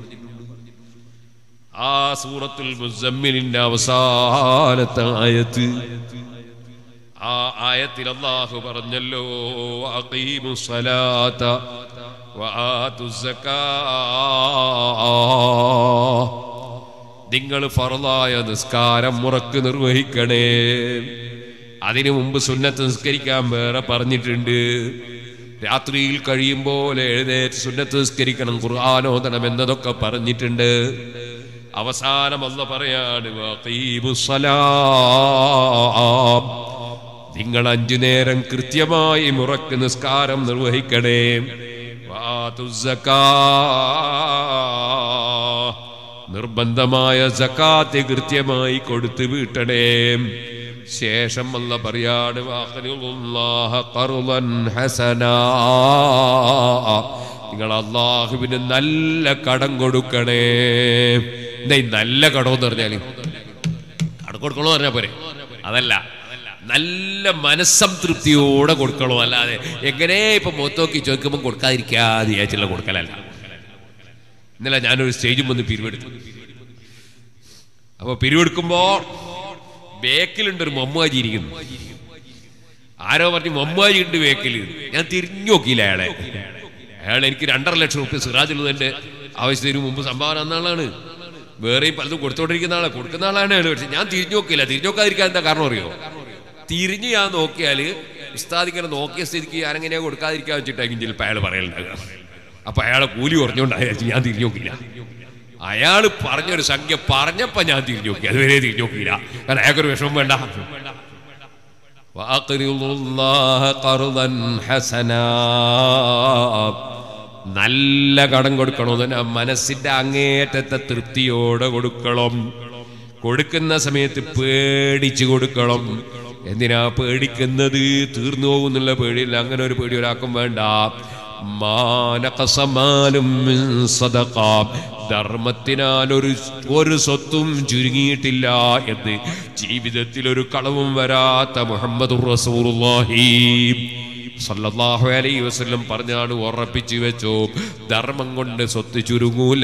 ആ സൂറത്തുൽ മുസമ്മിലിന്റെ അവസാനത്തെ ആയത്ത് ആ ആയത്തിൽ അള്ളാഹു പറഞ്ഞല്ലോ അഖീമു സ്വലാത്ത വആതു നിങ്ങൾ ഫറലായ നിസ്കാരം മുറക്ക് നിർവഹിക്കണേ അതിനു മുമ്പ് സുന്നത്ത് നിസ്കരിക്കാൻ വേറെ പറഞ്ഞിട്ടുണ്ട് രാത്രിയിൽ കഴിയുമ്പോൾ എഴുന്നേറ്റ് സുന്നത്ത് നിസ്കരിക്കണം ഖുർആാനോദനം എന്നതൊക്കെ പറഞ്ഞിട്ടുണ്ട് അവസാനം അല്ല പറയാണ് വഖീമുസ്സലാം. നിങ്ങൾ അഞ്ചു നേരം കൃത്യമായി മുറക്ക് നിസ്കാരം നിർവഹിക്കണേ വാതുസ്സക്കാ. നിർബന്ധമായ സക്കാത്ത് കൃത്യമായി കൊടുത്തു വീട്ടണേ ശേഷം അല്ല പറയാണ് വാഖിലുല്ലാഹ ഖർളൻ ഹസനാ. നിങ്ങൾ അള്ളാഹുവിന് നല്ല കടം കൊടുക്കണേ എന്താ ഈ നല്ല കടം എന്ന് പറഞ്ഞാല് കടം കൊടുക്കണോ പറഞ്ഞാ പോരെ അതല്ല നല്ല മനസ്സംതൃപ്തിയോടെ കൊടുക്കണോ അല്ലാതെ എങ്ങനെ ഇപ്പൊ മുഖത്തോക്കി ചോദിക്കുമ്പോൾ കൊടുക്കാതിരിക്കാതെ വിചാരിച്ചുള്ള കൊടുക്കലല്ല ഇന്നലെ ഞാനൊരു സ്റ്റേജും വന്ന് പിരിവെടുത്തു അപ്പൊ പിരിവെടുക്കുമ്പോ ബേക്കിലുണ്ട് ഒരു മമ്മാജി ഇരിക്കുന്നു ആരോ പറഞ്ഞു മമ്മാജി ഉണ്ട് ബേക്കിൽ ഞാൻ തിരിഞ്ഞു നോക്കിയില്ല അയാളെ അയാൾ എനിക്ക് രണ്ടര ലക്ഷം റുപ്യ സിറാജുള്ളതിന്റെ ആവശ്യത്തിന് മുമ്പ് സംഭാവന തന്ന ആളാണ് വേറെയും പലതും കൊടുത്തോണ്ടിരിക്കുന്ന ആളെ കൊടുക്കുന്ന ആളാണ് അയാൾ പക്ഷെ ഞാൻ തിരിഞ്ഞു നോക്കിയില്ല തിരിഞ്ഞു നോക്കാതിരിക്കാൻ എന്താ കാരണം അറിയോ തിരിഞ്ഞ് ഞാൻ നോക്കിയാൽ ഉസ്താദ് ഇങ്ങനെ നോക്കിയ സ്ഥിതിക്ക് ഞാൻ എങ്ങനെയാ കൊടുക്കാതിരിക്കാൻ വെച്ചിട്ടായിരിക്കും ചിലപ്പോൾ അയാൾ പറയലുണ്ടാകുക അപ്പൊ അയാളെ കൂലി കുറഞ്ഞുകൊണ്ടായിരുന്നു ഞാൻ തിരിഞ്ഞു നോക്കിയില്ല അയാൾ പറഞ്ഞൊരു സംഖ്യ പറഞ്ഞപ്പോ ഞാൻ തിരിഞ്ഞു നോക്കി അതുവരെ തിരിഞ്ഞു നോക്കിയില്ല കാരണം അയാൾക്കൊരു വിഷമം വേണ്ട وأقرضوا الله قرضا حسنا നല്ല കടം കൊടുക്കണം തന്നെ മനസ്സിന്റെ അങ്ങേറ്റത്തെ തൃപ്തിയോടെ കൊടുക്കണം കൊടുക്കുന്ന സമയത്ത് പേടിച്ചു കൊടുക്കണം എന്തിനാ പേടിക്കുന്നത് തീർന്നു പോകുന്നുള്ള പേടിയില്ല അങ്ങനെ ഒരു പേടി ഒരാൾക്കും വേണ്ട മാനകസമാനും മിൻ സദഖ. ധർമ്മത്തിനാൽ ഒരു ഒരു സ്വത്തും ചുരുങ്ങിയിട്ടില്ല എന്ന് ജീവിതത്തിൽ ഒരു കളവും വരാത്ത മുഹമ്മദ് റസൂലുള്ളാഹി സല്ലല്ലാഹു അലൈഹി വസല്ലം പറഞ്ഞാണ് ഉറപ്പിച്ചു വെച്ചോ ധർമ്മം കൊണ്ട് സ്വത്ത് ചുരുങ്ങൂല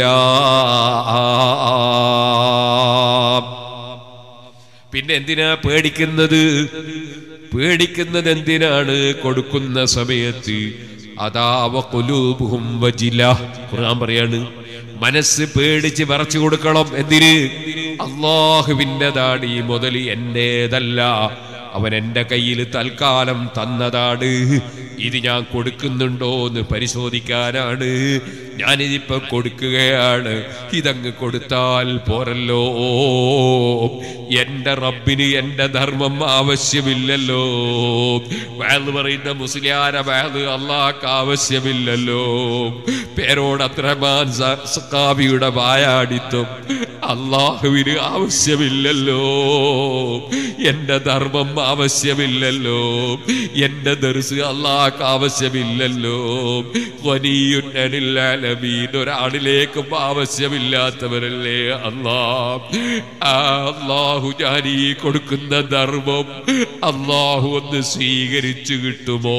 പിന്നെ എന്തിനാ പേടിക്കുന്നത് പേടിക്കുന്നത് എന്തിനാണ് കൊടുക്കുന്ന സമയത്ത് അതാവ കൊലൂബുഹും വജില ഖുർആൻ പറയാണ് മനസ്സ് പേടിച്ച് വിറച്ചു കൊടുക്കണം എന്തിന് അള്ളാഹുവിൻ്റെതാണ് ഈ മുതൽ എന്റേതല്ല അവൻ എൻ്റെ കയ്യിൽ തൽക്കാലം തന്നതാണ് ഇത് ഞാൻ കൊടുക്കുന്നുണ്ടോ എന്ന് പരിശോധിക്കാനാണ് ഞാനിതിപ്പോ കൊടുക്കുകയാണ് ഇതങ്ങ് കൊടുത്താൽ പോരല്ലോ എന്റെ റബ്ബിന് എന്റെ ധർമ്മം ആവശ്യമില്ലല്ലോ വേള് പറയുന്ന മുസ്ലിയാര വേള് അള്ളാഹ്ക്ക് ആവശ്യമില്ലല്ലോ പേരോട് അത്രമാൻ സക്കാബിയുടെ വായാടിത്വം അള്ളാഹുവിന് ആവശ്യമില്ലല്ലോ എന്റെ ധർമ്മം ആവശ്യമില്ലല്ലോ എന്റെ ദർസ് അള്ളാഹ്ക്ക് ആവശ്യമില്ലല്ലോ വലിയുന്നനില്ലാലമീൻ ഒരാളിലേക്കും ആവശ്യമില്ലാത്തവരല്ലേ അള്ളാ ആ അള്ളാഹു ഞാൻ ഈ കൊടുക്കുന്ന ധർമ്മം അള്ളാഹു ഒന്ന് സ്വീകരിച്ചു കിട്ടുമോ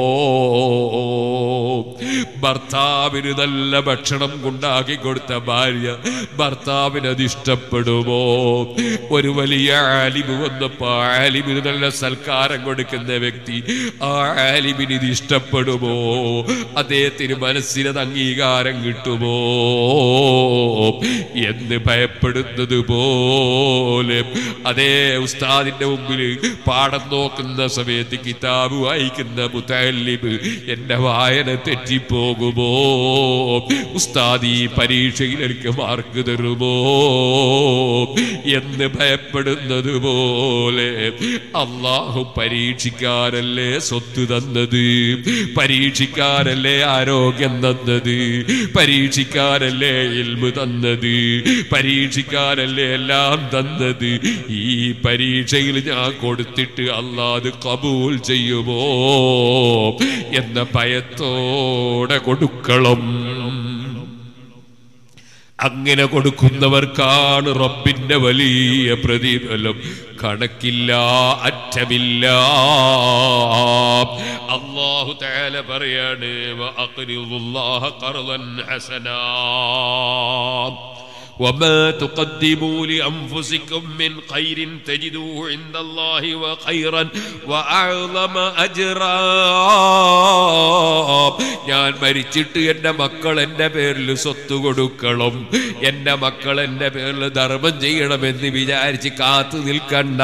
ഭർത്താവിന് നല്ല ഭക്ഷണം ഉണ്ടാക്കി കൊടുത്ത ഭാര്യ ഭർത്താവിന് അത് ഇഷ്ടപ്പെടുമോ ഒരു വലിയ ആലിമ് വന്ന് വന്നപ്പോ ആലിമിന് നല്ല സൽക്കാരം കൊടുക്കുന്ന വ്യക്തി ആ ആലിമിന് ഇത് ഇഷ്ടപ്പെടുമോ അദ്ദേഹത്തിന് മനസ്സിനത് അംഗീകാരം കിട്ടുമോ എന്ന് ഭയപ്പെടുന്നത് പോലെ അതേ ഉസ്താദിന്റെ മുമ്പിൽ പാഠം നോക്കുന്ന സമയത്ത് കിതാബ് വായിക്കുന്ന മുത്തല്ലിബ് എന്റെ വായന തെറ്റിപ്പോകുമോ ഉസ്താദ് ഈ പരീക്ഷയിൽ എനിക്ക് മാർക്ക് തരുമോ എന്ന് ഭയപ്പെടുന്നത് പോലെ അള്ളാഹു പരീക്ഷിക്കാനല്ലേ സ്വത്ത് തന്നത് പരീക്ഷിക്കാനല്ലേ ആരോഗ്യം തന്നത് പരീക്ഷിക്കാനല്ലേ ഇൽമു തന്നത് പരീക്ഷിക്കാനല്ലേ എല്ലാം തന്നത് ഈ പരീക്ഷയിൽ ഞാൻ കൊടുത്തിട്ട് അല്ലാത് കബൂൽ ചെയ്യുമോ എന്ന ഭയത്തോടെ കൊടുക്കണം അങ്ങനെ കൊടുക്കുന്നവർക്കാണ് റബ്ബിന്റെ വലിയ പ്രതിഫലം കണക്കില്ല അറ്റമില്ല അള്ളാഹു തആല പറയാണ് വഅഖ്രിദുല്ലാഹ ഖർളൻ ഹസനാ وما تقدموا لأنفسكم من خير تجدوه عند الله وخيرا وأعظم أجرا ഞാൻ മരിച്ചിട്ട് എൻ്റെ മക്കൾ എൻ്റെ പേരിൽ സ്വത്ത് കൊടുക്കണം എൻ്റെ മക്കൾ എൻ്റെ പേരിൽ ധർമ്മം ചെയ്യണമെന്ന് വിചാരിച്ച് കാത്തു നിൽക്കണ്ട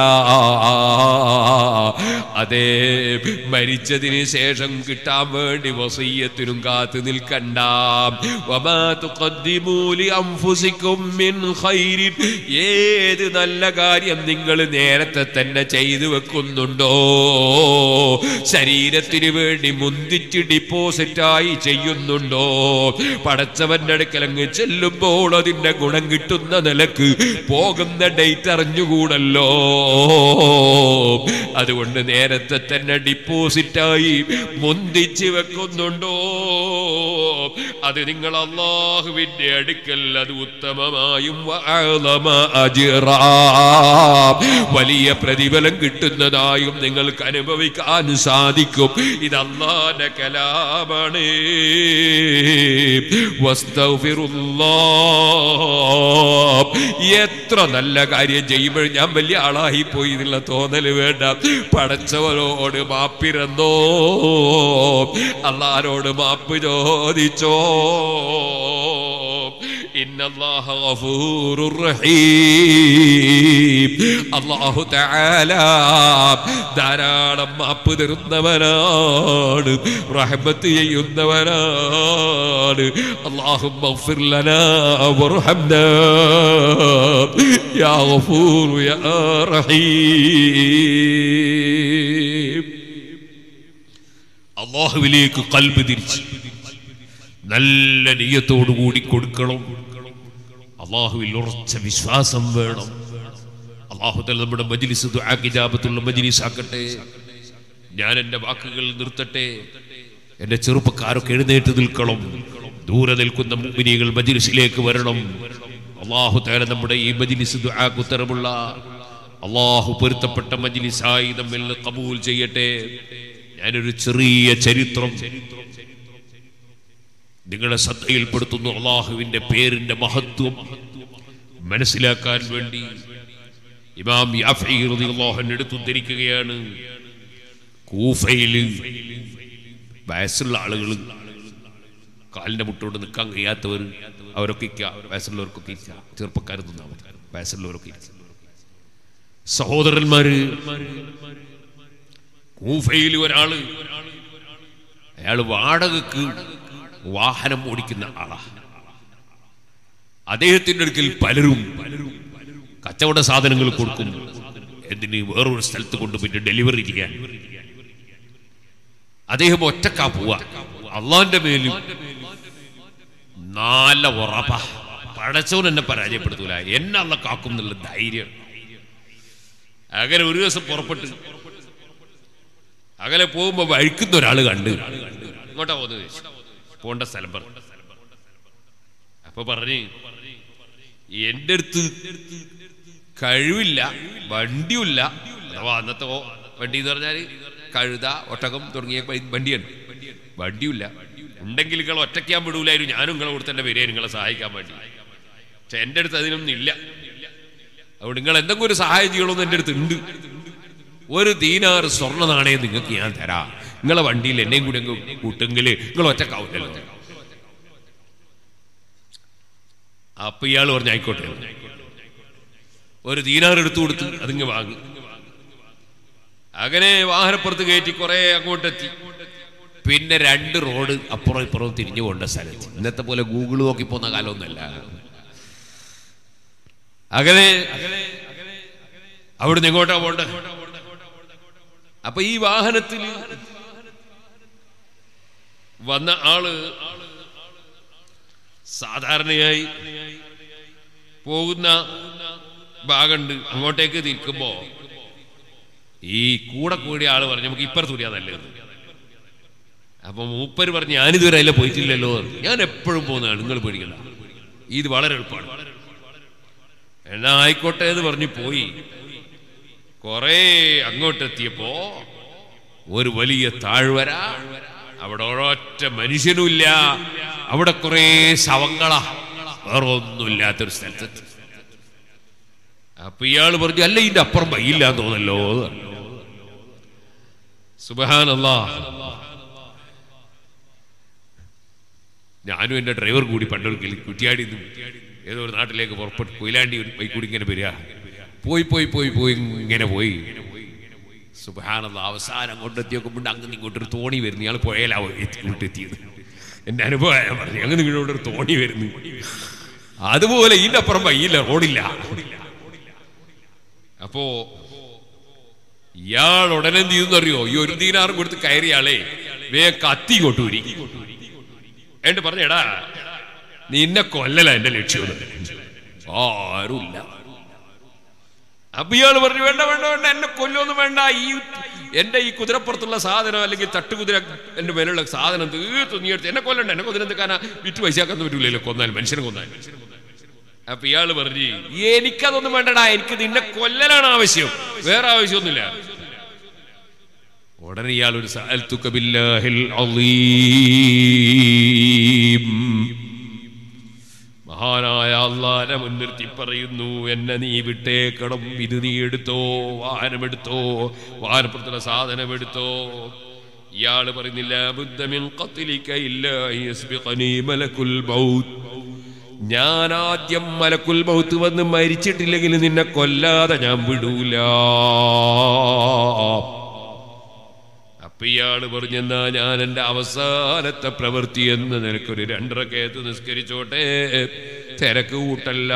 അതേ മരിച്ചതിന് ശേഷം കിട്ടാൻ വേണ്ടി വസീയത്തിനും കാത്തു നിൽക്കണ്ട വമാ തുഖദ്ദിമൂ ലിഅൻഫുസിക്കും മിൻ ഖൈരിൻ ഏത് നല്ല കാര്യം നിങ്ങൾ നേരത്തെ തന്നെ ചെയ്തു വെക്കുന്നുണ്ടോ ശരീരത്തിന് വേണ്ടി മുന്തിച്ച് ഡിപ്പോസിറ്റായി ചെയ്യുന്നുണ്ടോ പടച്ചവന്റെ അടുക്കൽ അങ്ങ് ചെല്ലുമ്പോൾ അതിന്റെ ഗുണം കിട്ടുന്ന നിലക്ക് പോകുന്ന ഡേറ്റ് അറിഞ്ഞുകൂടല്ലോ അതുകൊണ്ട് നേരത്തെ തന്നെ ഡിപ്പോസിറ്റായി മുന്തിച്ച് വെക്കുന്നുണ്ടോ അത് നിങ്ങൾ അള്ളാഹുവിന്റെ അടുക്കൽ അത് ഉത്തമമായും വഅഅലമ അജ്റാ. വലിയ പ്രതിഫലം കിട്ടുന്നതായും നിങ്ങൾക്ക് അനുഭവിക്കാൻ സാധിക്കും ഇത് അള്ളാന്റെ കലാമാണ് വസ്തഗ്ഫിറുല്ലാഹ്. എത്ര നല്ല കാര്യം ചെയ്യുമ്പോൾ ഞാൻ വലിയ ആളായി പോയി എന്നുള്ള തോന്നല് വേണ്ട പടച്ചവരോട് മാപ്പിരന്നോ അള്ളാരോട് മാപ്പ് ചോദിച്ചോ ഇന്നല്ലാഹ ഗഫൂറുർ റഹീം അല്ലാഹു തആല ധാരാളം മാപ്പ് തരുന്നവനാണ് റഹ്മത്ത് ചെയ്യുന്നവനാണ് അല്ലാഹുമ്മ اغفر لنا وارحمنا يا غفور يا رحيم അള്ളാഹുവിലേക്ക് കൽബ് തിരിച്ച് നല്ല നീയത്തോടു കൂടി കൊടുക്കണം അള്ളാഹുവിൽ ഉറച്ച വിശ്വാസം വേണം അള്ളാഹുതൽ നമ്മുടെ മജ്ലിസ് ദുആ കിതാബത്തുള്ള മജ്ലിസ് ആക്കട്ടെ ഞാൻ എൻ്റെ വാക്കുകൾ നിർത്തട്ടെ എൻ്റെ ചെറുപ്പക്കാരൊക്കെ എഴുന്നേറ്റ് നിൽക്കണം ദൂരെ നിൽക്കുന്ന മുഅ്മിനീകൾ മജ്ലിസിലേക്ക് വരണം അള്ളാഹു തആല നമ്മുടെ ഈ മജ്ലിസ് ദുആക്ക് ഉത്തരമുള്ള അള്ളാഹു പൊരുത്തപ്പെട്ട മജ്ലിസായി നമ്മിൽ നിന്ന് കബൂൽ ചെയ്യട്ടെ ഞാനൊരു ചെറിയ ചരിത്രം നിങ്ങളെ ശ്രദ്ധയിൽപ്പെടുത്തുന്നു അള്ളാഹുവിന്റെ പേരിന്റെ മഹത്വം മനസ്സിലാക്കാൻ വേണ്ടി ഇമാം യാഫി റളിയല്ലാഹു എടുത്തുദ്ധരിക്കുകയാണ് കൂഫയിൽ വയസ്സുള്ള ആളുകൾ കാലിന്റെ മുട്ടോട് നിൽക്കാൻ കഴിയാത്തവർ അവരൊക്കെ ഇരിക്കുക. വയസ്സുള്ളവർക്കൊക്കെ ഇരിക്കുക. ചെറുപ്പക്കാരൊന്നും നിന്നാ മതി. വയസ്സുള്ളവരൊക്കെ ഇരിക്കുക. സഹോദരന്മാര് കൂഫയിൽ ഒരാള് അയാൾ വാടകക്ക് വാഹനം ഓടിക്കുന്ന ആളാ അദ്ദേഹത്തിന്റെ അടുക്കൽ പലരും കച്ചവട സാധനങ്ങൾ കൊടുക്കും എന്തിന് വേറൊരു സ്ഥലത്ത് കൊണ്ടുപോയിട്ട് ഡെലിവറി ചെയ്യാൻ അദ്ദേഹം ഒറ്റക്കാ പോവാ അള്ളാന്റെ മേലും നല്ല ഉറപ്പ പടച്ചവൻ എന്നെ പരാജയപ്പെടുത്തൂല എന്നെ അല്ല കാക്കും എന്നുള്ള ധൈര്യം അങ്ങനെ ഒരു ദിവസം പുറപ്പെട്ട് അകലെ പോകുമ്പോ വഴിക്കുന്ന ഒരാൾ കണ്ട് ഇങ്ങോട്ടാ പോകുന്നത് ചോദിച്ചു. പോണ്ട സ്ഥലം പറഞ്ഞു അപ്പൊ പറഞ്ഞ് എന്റെ അടുത്ത് കഴിവില്ല വണ്ടിയുമില്ല അഥവാ അന്നത്തെ ഓ- വണ്ടി എന്ന് പറഞ്ഞാല് കഴുത ഒട്ടകം തുടങ്ങിയ വ- വണ്ടിയാണ് വണ്ടിയുമില്ല ഉണ്ടെങ്കിൽ നിങ്ങൾ ഒറ്റയ്ക്കാൻ വിടൂലായിരുന്നു ഞാനും നിങ്ങളെ കൂടെ തന്നെ വരിക നിങ്ങളെ സഹായിക്കാൻ വേണ്ടി പക്ഷെ എൻ്റെ അടുത്ത് അതിനൊന്നും ഇല്ല അതുകൊണ്ട് നിങ്ങൾ എന്തെങ്കിലും ഒരു സഹായം ചെയ്യണമെന്ന് എൻ്റെ അടുത്ത് ഉണ്ട് ഒരു ദീനാർ സ്വർണ്ണ നാണയം നിങ്ങൾക്ക് ഞാൻ തരാം നിങ്ങളെ വണ്ടിയിൽ എന്നെയും കൂടി അങ്ങ് കൂട്ടെങ്കിൽ നിങ്ങൾ ഒറ്റക്കാവില്ലല്ലോ അപ്പൊ ഇയാൾ പറഞ്ഞു ആയിക്കോട്ടെ ഒരു ദീനാർ എടുത്തു കൊടുത്ത് അതിങ്ങ് വാങ്ങി അങ്ങനെ വാഹനപ്പുറത്ത് കയറ്റി കുറെ അങ്ങോട്ടെത്തി പിന്നെ രണ്ട് റോഡ് അപ്പുറം ഇപ്പുറം തിരിഞ്ഞു കൊണ്ട സ്ഥലത്ത് ഇന്നത്തെ പോലെ ഗൂഗിൾ നോക്കി പോന്ന കാലമൊന്നുമല്ല അങ്ങനെ അവിടുന്ന് എങ്ങോട്ടാ പോണ്ട അപ്പൊ ഈ വാഹനത്തിൽ വന്ന ആള് സാധാരണയായി പോകുന്ന ഭാഗമുണ്ട് അങ്ങോട്ടേക്ക് നിൽക്കുമ്പോ ഈ കൂടെ കൂടിയ ആള് പറഞ്ഞു നമുക്ക് ഇപ്പുറത്തൂടിയാ നല്ലത് അപ്പൊ മൂപ്പര് പറഞ്ഞു ഞാനിതുവരെ അതിലെ പോയിട്ടില്ലല്ലോ എന്ന്. ഞാൻ എപ്പോഴും പോകുന്നതാണ് നിങ്ങൾ പേടിക്കണ്ട ഇത് വളരെ എളുപ്പമാണ് എന്നാ ആയിക്കോട്ടെ എന്ന് പറഞ്ഞു പോയി കുറെ അങ്ങോട്ടെത്തിയപ്പോ ഒരു വലിയ താഴ്വര അവിടെ ഒരൊറ്റ മനുഷ്യനുമില്ല അവിടെ കുറെ ശവങ്ങളാ വേറെ ഒന്നുമില്ലാത്തൊരു സ്ഥലത്തെത്തി അപ്പൊ ഇയാള് പറഞ്ഞു അല്ല ഇതിന്റെ അപ്പുറം വയ്യില്ല തോന്നല്ലോ സുബഹാനല്ലാ ഞാനും എന്റെ ഡ്രൈവർ കൂടി പണ്ടൊരിക്കൽ കുറ്റിയാടി ഏതോ ഒരു നാട്ടിലേക്ക് പുറപ്പെട്ട് കൊയിലാണ്ടി ഒരു ബൈക്ക് കൂടി ഇങ്ങനെ വരിക പോയി പോയി പോയി പോയി ഇങ്ങനെ പോയി സുബഹാനല്ല അവസാനം അങ്ങോട്ട് എത്തി നോക്കുമ്പോൾ അങ്ങ് ഇങ്ങോട്ടൊരു തോണി വരുന്നു ഇയാൾ പുഴയിലാവും ഇങ്ങോട്ട് എത്തിയത് എന്റെ അനുഭവം ഞാൻ പറഞ്ഞു അങ്ങ് ഇങ്ങോട്ടൊരു തോണി വരുന്നു അതുപോലെ ഇതിന്റെ അപ്പുറം വയ്യില്ല റോഡില്ല അപ്പോ ഇയാൾ ഉടനെ എന്ത് ചെയ്തെന്നറിയോ ഈ ഒരു ദീനാറും കൊടുത്ത് കയറിയാളെ വേ കത്തി കൊട്ടൂരി എന്നിട്ട് പറഞ്ഞേടാ നിന്നെ കൊല്ലല എന്റെ ലക്ഷ്യം ആരുമില്ല അപ്പൊ ഇയാള് പറഞ്ഞു വേണ്ട വേണ്ട വേണ്ട എന്നെ കൊല്ലൊന്നും വേണ്ട ഈ എന്റെ ഈ കുതിരപ്പുറത്തുള്ള സാധനം അല്ലെങ്കിൽ തട്ടുകുതിര എന്റെ മേലുള്ള സാധനം തീർത്ത് നീ എടുത്ത് എന്നെ കൊല്ലണ്ട എന്നെ കുതിര എന്തൊക്കാനാ വിറ്റ് പൈസയാക്കാൻ പറ്റൂലല്ലോ കൊന്നാൽ മനുഷ്യനെ കൊന്നാൽ അപ്പൊ ഇയാള് പറഞ്ഞു എനിക്കതൊന്നും വേണ്ടടാ എനിക്ക് നിന്നെ കൊല്ലലാണ് ആവശ്യം വേറെ ആവശ്യമൊന്നുമില്ല ഉടനെ ഇയാൾ ഒരു സഅൽതുക ബില്ലാഹിൽ അളീം മഹാനായ അള്ളാനെ മുൻനിർത്തി പറയുന്നു എന്നെ നീ വിട്ടേക്കണം ഇത് നീ എടുത്തോ വാഹനമെടുത്തോ വാഹനപ്പുറത്തുള്ള സാധനം എടുത്തോ ഇയാള് പറയുന്നില്ല ബുദ്ധമിൻ ഖത്ലിക ഇല്ല യസ്ബിഖനി മലക്കുൽ മൗത്ത് ഞാൻ ആദ്യം മലക്കുൽ മൗത്ത് വന്ന് മരിച്ചിട്ടില്ലെങ്കിൽ നിന്നെ കൊല്ലാതെ ഞാൻ വിടൂല അപ്പൊ ഇയാള് പറഞ്ഞെന്നാ ഞാൻ എന്റെ അവസാനത്തെ പ്രവൃത്തി എന്ന് നിനക്കൊരു രണ്ടരക്കയത്ത് നിസ്കരിച്ചോട്ടെ തിരക്ക് കൂട്ടല്ല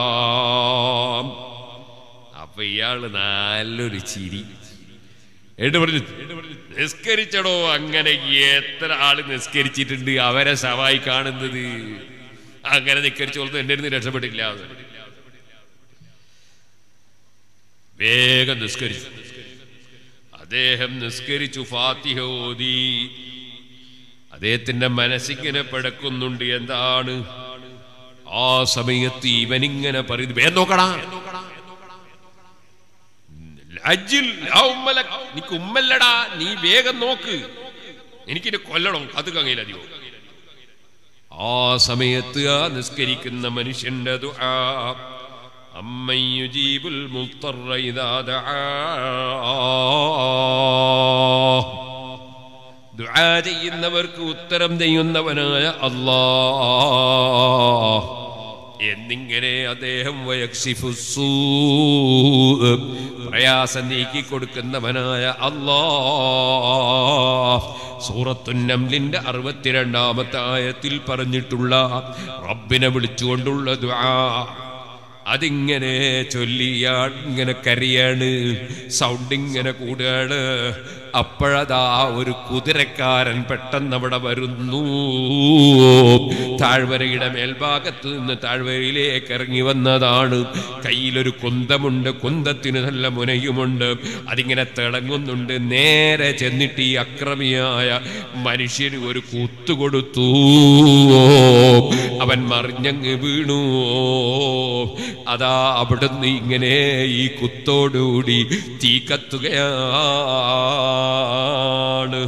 അപ്പൊ ഇയാള് നല്ലൊരു ചിരി എന്നിട്ട് പറഞ്ഞു നിസ്കരിച്ചടോ അങ്ങനെ എത്ര ആള് നിസ്കരിച്ചിട്ടുണ്ട് അവരെ സവായി കാണുന്നത് അങ്ങനെ നിസ്കരിച്ചോളൂ എന്റെ അടുത്ത് രക്ഷപ്പെട്ടില്ല എന്ന്. വേഗം നിസ്കരിച്ചു അദ്ദേഹം നിസ്കരിച്ചു ഫാത്തിഹ ഓതി അദ്ദേഹത്തിന്റെ മനസ്സിങ്ങനെ പിടക്കുന്നുണ്ട് എന്താണ് ആ സമയത്ത് ഇവനിങ്ങനെ പറയുന്നു വേഗം നോക്കടാ അജിൽ ലാ ഉമ്മലക്. നിനക്ക് ഉമ്മല്ലടാ നീ വേഗം നോക്ക് എനിക്കിനെ കൊല്ലണം അത് കങ്ങയിലധികം ആ സമയത്ത് ആ നിസ്കരിക്കുന്ന മനുഷ്യന്റെ ദുആ അമ്മൻ യുജീബുൽ മുൽത്തറ ഇദാ ദആ ദുആ ചെയ്യുന്നവർക്ക് ഉത്തരം ചെയ്യുന്നവനായ അല്ലാ എന്നിങ്ങനെ അദ്ദേഹം വയക്ഷിഫു സൂ പ്രയാസം നീക്കി കൊടുക്കുന്നവനായ അല്ലാ സൂറത്തുന്നംലിന്റെ അറുപത്തിരണ്ടാമത്തെ ആയത്തിൽ പറഞ്ഞിട്ടുള്ള റബ്ബിനെ വിളിച്ചുകൊണ്ടുള്ള ദുആ അതിങ്ങനെ ചൊല്ലിയാൾ ഇങ്ങനെ കരയാണ് സൗണ്ട് ഇങ്ങനെ കൂടുകയാണ് അപ്പോഴതാ ഒരു കുതിരക്കാരൻ പെട്ടെന്ന് അവിടെ വരുന്നു താഴ്വരയുടെ മേൽഭാഗത്ത് നിന്ന് താഴ്വരയിലേക്ക് ഇറങ്ങി വന്നതാണ് കയ്യിലൊരു കുന്തമുണ്ട് കുന്തത്തിന് നല്ല മുനയുമുണ്ട് അതിങ്ങനെ തിളങ്ങുന്നുണ്ട് നേരെ ചെന്നിട്ട് ഈ അക്രമിയായ മനുഷ്യന് ഒരു കുത്തു കൊടുത്തു അവൻ മറിഞ്ഞങ്ങ് വീണു അതാ അവിടുന്ന് ഇങ്ങനെ ഈ കുത്തോടുകൂടി തീ കത്തുകയാണ്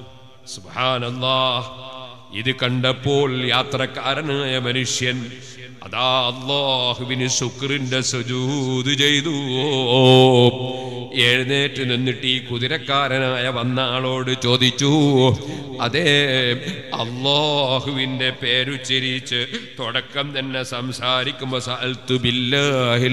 സുബ്ഹാനല്ലാ ഇത് കണ്ടപ്പോൾ യാത്രക്കാരനായ മനുഷ്യൻ അതാ അള്ളാഹുവിന് ശുക്രിന്റെ സുജൂത് ചെയ്തു എഴുന്നേറ്റ് നിന്നിട്ട് ഈ കുതിരക്കാരനായ വന്ന ആളോട് ചോദിച്ചു അതേ അള്ളാഹുവിന്റെ പേരുച്ചരിച്ച് തുടക്കം തന്നെ സംസാരിക്കുമ്പോ സഅൽതു ബില്ലാഹിൽ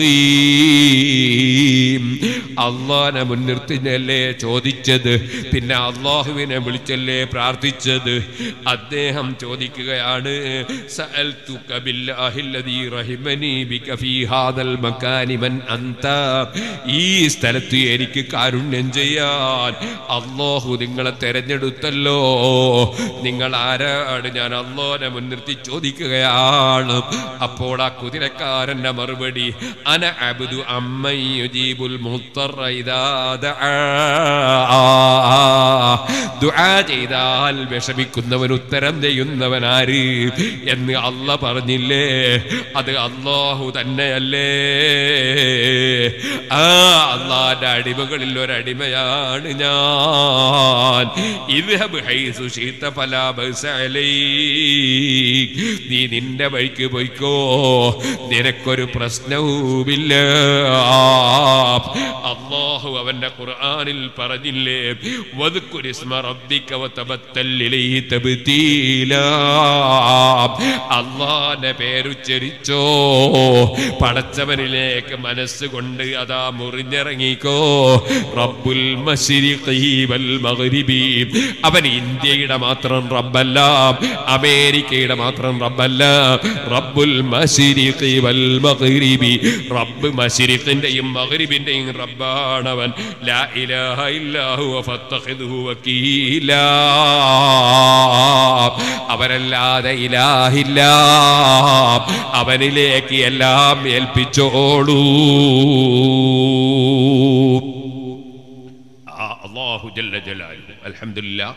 അദീം അള്ളാനെ മുൻനിർത്തിനല്ലേ ചോദിച്ചത് പിന്നെ അള്ളാഹുവിനെ വിളിച്ചല്ലേ പ്രാർത്ഥിച്ചത് അദ്ദേഹം ചോദിക്കുകയാണ് സഅൽതുക ബില്ലാഹിൽ ലദീ റഹിമനി ബിക ഫീ ഹാദൽ മകാനി മൻ അൻത ഈ സ്ഥലത്ത് എനിക്ക് കാരുണ്യം ചെയ്യാൻ അള്ളാഹു നിങ്ങളെ തെരഞ്ഞെടുത്തല്ലോ നിങ്ങൾ ആരാണ് ഞാൻ അള്ളാഹിനെ മുൻനിർത്തി ചോദിക്കുകയാണ് അപ്പോൾ ആ കുതിരക്കാരന്റെ മറുപടി അന അബ്ദു അമ്മയുജീബുൽ മുത്തറ ഇദാ ദആ ദുആ ചെയ്താൽ വിഷമിക്കുന്നവൻ ഉത്തരം ചെയ്യുന്നവൻ ആര് എന്ന് അല്ല പറഞ്ഞില്ലേ അത് അള്ളാഹു തന്നെയല്ലേ ആ അള്ളാന്റെ അടിമകളിൽ ഒരടിമയാണ് ഞാൻ ഇദ്ഹബ് ഹൈസു ശീത ഫലാ ബഅസ അലൈക്. നീ നിന്റെ വഴിക്ക് പോയിക്കോ നിനക്കൊരു പ്രശ്നവുമില്ല അള്ളാഹു അവന്റെ ഖുർആനിൽ പറഞ്ഞില്ലേ വദ്കുർ ഇസ്മ റബ്ബിക വതബത്തൽ ഇലൈഹി തബ്തീലാ അള്ളാന്റെ പേരുച്ചരിച്ചോ പടച്ചവനിലേക്ക് മനസ്സുകൊണ്ട് അതാ മുറിഞ്ഞിറങ്ങിക്കോ റബ്ബുൽ മശ്രിഖി വൽ മഗ്രിബി അവൻ ഇന്ത്യയുടെ മാത്രം റബ്ബല്ല അമേരിക്കയുടെ മാത്രം റബ്ബല്ല റബ്ബുൽ മശ്രിഖി വൽ മഗ്രിബി റബ്ബ് മശ്രിഖിന്റെയും മഗ്രിബിന്റെയും റബ്ബാണവൻ ലാ ഇലാഹ ഇല്ലാ ഹുവ ഫത്തഖിദ്ഹു വകീലാ അവരല്ലാതെ ഇലാഹില്ല അവനിലേക്ക് എല്ലാം ഏൽപ്പിച്ചോളൂ ആ അല്ലാഹു ജല്ല ജലാലുഹു അൽഹംദുലില്ലാ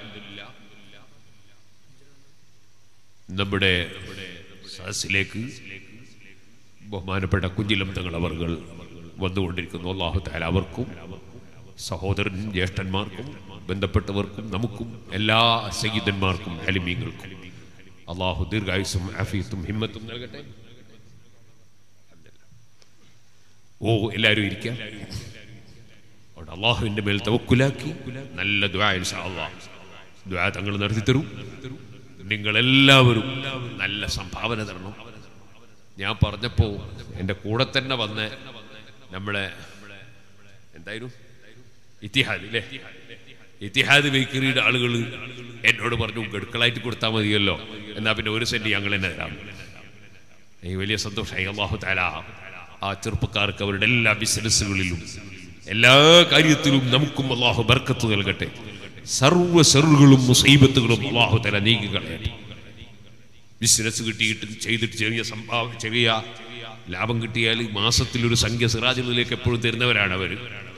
നമ്മുടെ സദസ്സിലേക്ക് ബഹുമാനപ്പെട്ട കുഞ്ഞിലം തങ്ങൾ അവർകൾ വന്നുകൊണ്ടിരിക്കുന്നു അള്ളാഹു താല അവർക്കും സഹോദരൻ ജ്യേഷ്ഠന്മാർക്കും ബന്ധപ്പെട്ടവർക്കും നമുക്കും എല്ലാ സയ്യിദന്മാർക്കും അലിമീങ്ങൾക്കും അള്ളാഹു ദീർഘായുസും ആഫിയത്തും ഹിമ്മത്തും നൽകട്ടെ ഓ എല്ലാവരും ഇരിക്കാം അവിടെ അള്ളാഹുവിന്റെ മേൽ തവക്കുലാക്കി നല്ല ദ്വാ ഇൻഷാ അള്ളാഹ് ദ്വാ തങ്ങൾ നടത്തി തരും നിങ്ങളെല്ലാവരും നല്ല സംഭാവന തരണം ഞാൻ പറഞ്ഞപ്പോ എൻ്റെ കൂടെ തന്നെ വന്ന നമ്മളെ എന്തായിരുന്നു ഇത്തിഹാദ് അല്ലേ ഇത്തിഹാദ് ബേക്കറിയുടെ ആളുകൾ എന്നോട് പറഞ്ഞു ഗഡുക്കളായിട്ട് കൊടുത്താൽ മതിയല്ലോ എന്നാ പിന്നെ ഒരു സെന്റ് ഞങ്ങൾ തന്നെ തരാം ഈ വലിയ സന്തോഷമായി അള്ളാഹു താല ആ ചെറുപ്പക്കാർക്ക് അവരുടെ എല്ലാ ബിസിനസ്സുകളിലും എല്ലാ കാര്യത്തിലും നമുക്കും അള്ളാഹു ബർക്കത്ത് നൽകട്ടെ സർവ്വ സെറുകളും മുസൈബത്തുകളും അള്ളാഹു തല നീക്കി കളയട്ടെ ബിസിനസ് കിട്ടിയിട്ട് ചെയ്തിട്ട് ചെറിയ സംഭാവ ചെറിയ ലാഭം കിട്ടിയാൽ മാസത്തിൽ ഒരു സംഖ്യ സിറാജുകളിലേക്ക് എപ്പോഴും തരുന്നവരാണ് അവർ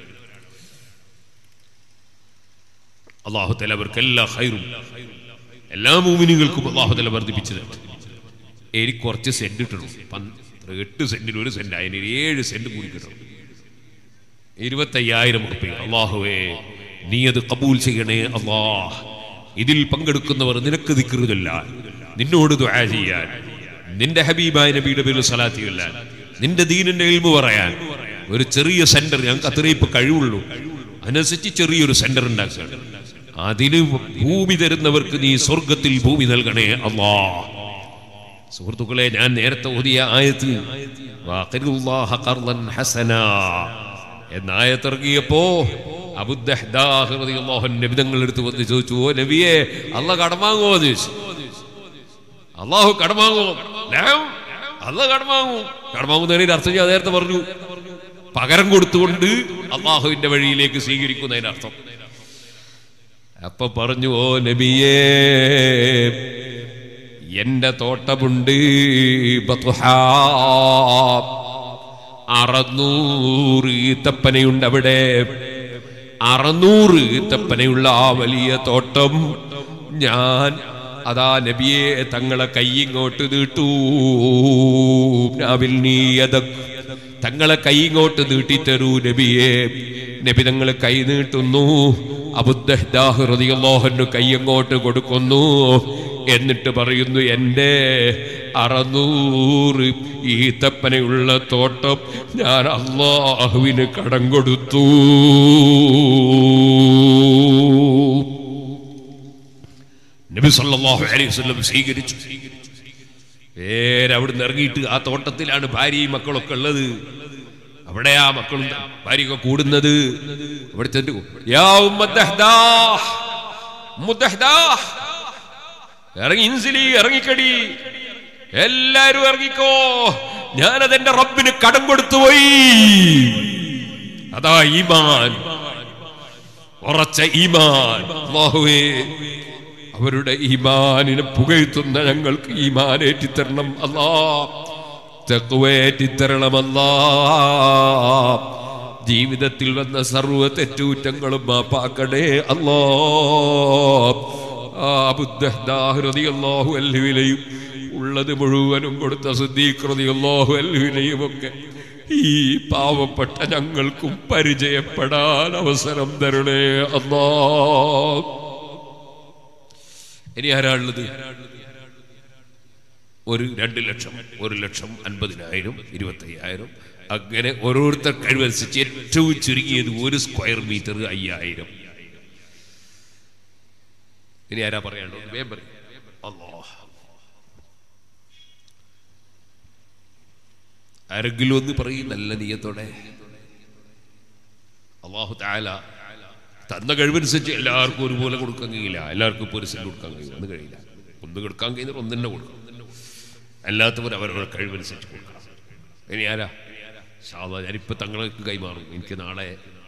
അള്ളാഹു തല അവർക്ക് എല്ലാ ഹൈറും എല്ലാ മൂമിനികൾക്കും അള്ളാഹു തല വർദ്ധിപ്പിച്ചു തരട്ടെ എനിക്ക് കുറച്ച് സെന്റ് കിട്ടണം പന്ത് എട്ട് സെന്റിന് ഒരു സെന്റ് അതിന് ഏഴ് സെന്റ് കൂടി കിട്ടണം ഇരുപത്തയ്യായിരം ഉറുപ്പിക അള്ളാഹുവേ നീ അത് കബൂൽ ചെയ്യണേ അള്ളാഹ് ഇതിൽ പങ്കെടുക്കുന്നവർ നിനക്ക് ദിക്കറുതല്ല നിന്നോട് ദുആ ചെയ്യാൻ നിന്റെ ഹബീബായ നബിയുടെ പേരിൽ സലാത്തി ചൊല്ലാൻ നിന്റെ ദീനിന്റെ ഇൽമു പറയാൻ ഒരു ചെറിയ സെന്റർ ഞങ്ങൾക്ക് അത്രയും ഇപ്പൊ കഴിവുള്ളൂ അതിനനുസരിച്ച് ചെറിയൊരു സെന്റർ ഉണ്ടാക്കുക അതിന് ഭൂമി തരുന്നവർക്ക് നീ സ്വർഗത്തിൽ ഭൂമി നൽകണേ അള്ളാ സുഹൃത്തുക്കളെ ഞാൻ നേരത്തെ ഓതിയ ആയത്ത് വാഖിറുല്ലാഹ ഖർളൻ ഹസനാ എന്ന ആയത്തിറങ്ങിയപ്പോ നബിതങ്ങൾ എടുത്ത് വന്ന് ചോദിച്ചു ഓ നബിയെ അല്ല കടമാങ്ങോ എന്ന് ചോദിച്ചു അള്ളാഹു കടമാങ്ങോ അല്ല കടമാങ്ങൂ കടമാങ്ങുന്നതിന് അർത്ഥം ഞാൻ നേരത്തെ പറഞ്ഞു പകരം കൊടുത്തുകൊണ്ട് അള്ളാഹുവിന്റെ വഴിയിലേക്ക് സ്വീകരിക്കുന്നതിന് അർത്ഥം അപ്പൊ പറഞ്ഞു ഓ നബിയേ എന്റെ തോട്ടമുണ്ട് ബത്ഹാ. അറുന്നൂറ് ഈത്തപ്പനയുണ്ട് അവിടെ അറുന്നൂറ് ഈത്തപ്പനയുള്ള ആ വലിയ തോട്ടം ഞാൻ അതാ നബിയെ തങ്ങളെ കൈയിങ്ങോട്ട് നീട്ടൂ നാവിൽ നീയത തങ്ങളെ കൈയിങ്ങോട്ട് നീട്ടിത്തരൂ നബിയെ നബി തങ്ങൾ കൈ നീട്ടുന്നു അബുദ്ദാഹുറിയാഹു കൈ അങ്ങോട്ട് കൊടുക്കുന്നു എന്നിട്ട് പറയുന്നു എൻ്റെ അറുന്നൂറ് ഈത്തപ്പനയുള്ള തോട്ടം ഞാൻ അള്ളാഹുവിന് കടം കൊടുത്തു നബി സല്ലല്ലാഹു അലൈഹി വസല്ലം സ്വീകരിച്ചു നേരെ അവിടുന്ന് ഇറങ്ങിയിട്ട് ആ തോട്ടത്തിലാണ് ഭാര്യയും മക്കളൊക്കെ ഉള്ളത് അവിടെ ആ മക്കളും ഭാര്യയൊക്കെ കൂടുന്നത് അവിടെ ചെന്നു യാ ഉമ്മദ്ദഹ്ദാ, ഉമ്മുദ്ദഹ്ദാ, ഇറങ്ങി ഇൻസിലി ഇറങ്ങിക്കടി എല്ലാരും ഇറങ്ങിക്കോ ഞാനതെന്റെ റബ്ബിന് കടം കൊടുത്തുപോയി അതാ ഈമാൻ ഉറച്ച ഈമാൻ അല്ലാഹുവേ അവരുടെ ഈമാനിനെ പുകഴ്ത്തുന്ന ഞങ്ങൾക്ക് ഈമാൻ ഏറ്റിത്തരണം അല്ലാ തെക്കുവേറ്റിത്തരണമല്ലാ ജീവിതത്തിൽ വന്ന സർവ്വ തെറ്റുകുറ്റങ്ങളും മാപ്പാക്കണേ അല്ലോ അബുദ്ധാഹൃതിയല്ലാഹു അല്ലുവിനെയും ഉള്ളത് മുഴുവനും കൊടുത്ത സിദ്ധീകൃതിയല്ലാഹു അല്ലുവിനെയും ഒക്കെ ഈ പാവപ്പെട്ട ഞങ്ങൾക്കും പരിചയപ്പെടാൻ അവസരം തരണേ അല്ലാ ഇനി ആരാളുള്ളത് ഒരു രണ്ട് ലക്ഷം ഒരു ലക്ഷം അൻപതിനായിരം ഇരുപത്തി അയ്യായിരം അങ്ങനെ ഓരോരുത്തർ കഴിവനുസരിച്ച് ഏറ്റവും ചുരുങ്ങിയത് ഒരു സ്ക്വയർ മീറ്റർ അയ്യായിരം ഇനി ആരാ പറയാണ്ടോ വേം പറയും അല്ലോ ആരെങ്കിലും ഒന്ന് പറയും നല്ല നീയത്തോടെ അള്ളാഹു താല തന്ന കഴിവനുസരിച്ച് എല്ലാവർക്കും ഒരുപോലെ കൊടുക്കാൻ കഴിയില്ല എല്ലാവർക്കും ഇപ്പോൾ ഒരു സെന്റ് കൊടുക്കാൻ കഴിയില്ല ഒന്ന് കഴിയില്ല ഒന്ന് കൊടുക്കാൻ കഴിയുന്നവർ ഒന്ന് തന്നെ കൊടുക്കും അല്ലാത്തവർ അവരവരുടെ കഴിവനുസരിച്ച് കൊടുക്കണം ഇനി ആരാ സാധാ ഞാനിപ്പോൾ തങ്ങൾക്ക് കൈമാറും എനിക്ക് നാളെ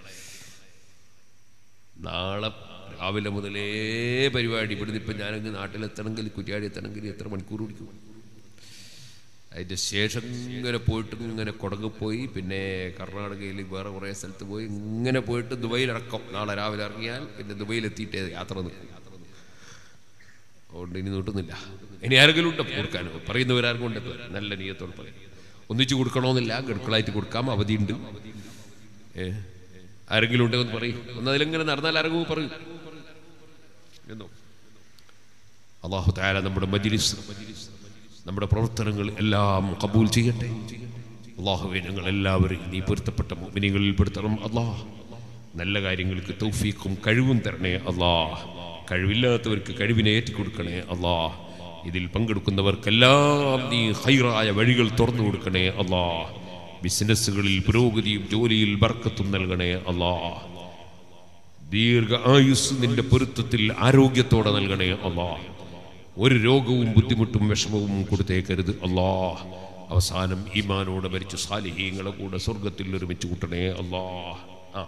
നാളെ രാവിലെ മുതലേ പരിപാടി ഇവിടുന്ന് ഇപ്പം ഞാനങ്ങ് നാട്ടിലെത്തണമെങ്കിൽ കുറ്റിയാടി എത്തണമെങ്കിൽ എത്ര മണിക്കൂർ പിടിക്കും അതിൻ്റെ ശേഷം ഇങ്ങനെ പോയിട്ട് ഇങ്ങനെ കൊടങ്ങ് പോയി പിന്നെ കർണാടകയിൽ വേറെ കുറേ സ്ഥലത്ത് പോയി ഇങ്ങനെ പോയിട്ട് ദുബൈയിലിറക്കം നാളെ രാവിലെ ഇറങ്ങിയാൽ പിന്നെ ദുബൈയിലെത്തിയിട്ടേ യാത്ര നിൽക്കും അതുകൊണ്ട് ഇനി നീട്ടുന്നില്ല ഇനി ആരെങ്കിലും ഉണ്ടോ കൊടുക്കാനോ പറയുന്നവരാർക്കും ഉണ്ട് നല്ല നീയത്തോട് പറയും ഒന്നിച്ചു കൊടുക്കണമെന്നില്ല ഗഡുക്കളായിട്ട് കൊടുക്കാം അവധിയുണ്ട് ഏ ആരെങ്കിലും ഉണ്ടെന്ന് പറയും ഒന്നതിലെങ്ങനെ നടന്നാൽ ആരെങ്കിലും പറയും എന്നോ അള്ളാഹു താര നമ്മുടെ മജിലിസ് നമ്മുടെ പ്രവർത്തനങ്ങൾ എല്ലാം കബൂൽ ചെയ്യട്ടെ അള്ളാഹുവെ ഞങ്ങൾ എല്ലാവരും നീ പൊരുത്തപ്പെട്ട മുമിനികളിൽ പെടുത്തണം അള്ളാഹ് നല്ല കാര്യങ്ങൾക്ക് തൗഫീഖും കഴിവും തരണേ അള്ളാഹ് കഴിവില്ലാത്തവർക്ക് കഴിവിനെ ഏറ്റിക്കൊടുക്കണേ അള്ളാഹ് ഇതിൽ പങ്കെടുക്കുന്നവർക്കെല്ലാം നീ ഹൈറായ വഴികൾ തുറന്നു കൊടുക്കണേ അള്ളാഹ് ബിസിനസ്സുകളിൽ പുരോഗതിയും ജോലിയിൽ ബർക്കത്തും നൽകണേ അള്ളാഹ് ദീർഘ ആയുസ് നിന്റെ പൊരുത്തത്തിൽ ആരോഗ്യത്തോടെ നൽകണേ അള്ളാഹ് ഒരു രോഗവും ബുദ്ധിമുട്ടും വിഷമവും കൊടുത്തേക്കരുത് അള്ളാഹ് അവസാനം ഈമാനോടെ മരിച്ചു സാലിഹീങ്ങളെ കൂടെ സ്വർഗത്തിൽ ഒരുമിച്ച് കൂട്ടണേ അള്ളാഹ് ആ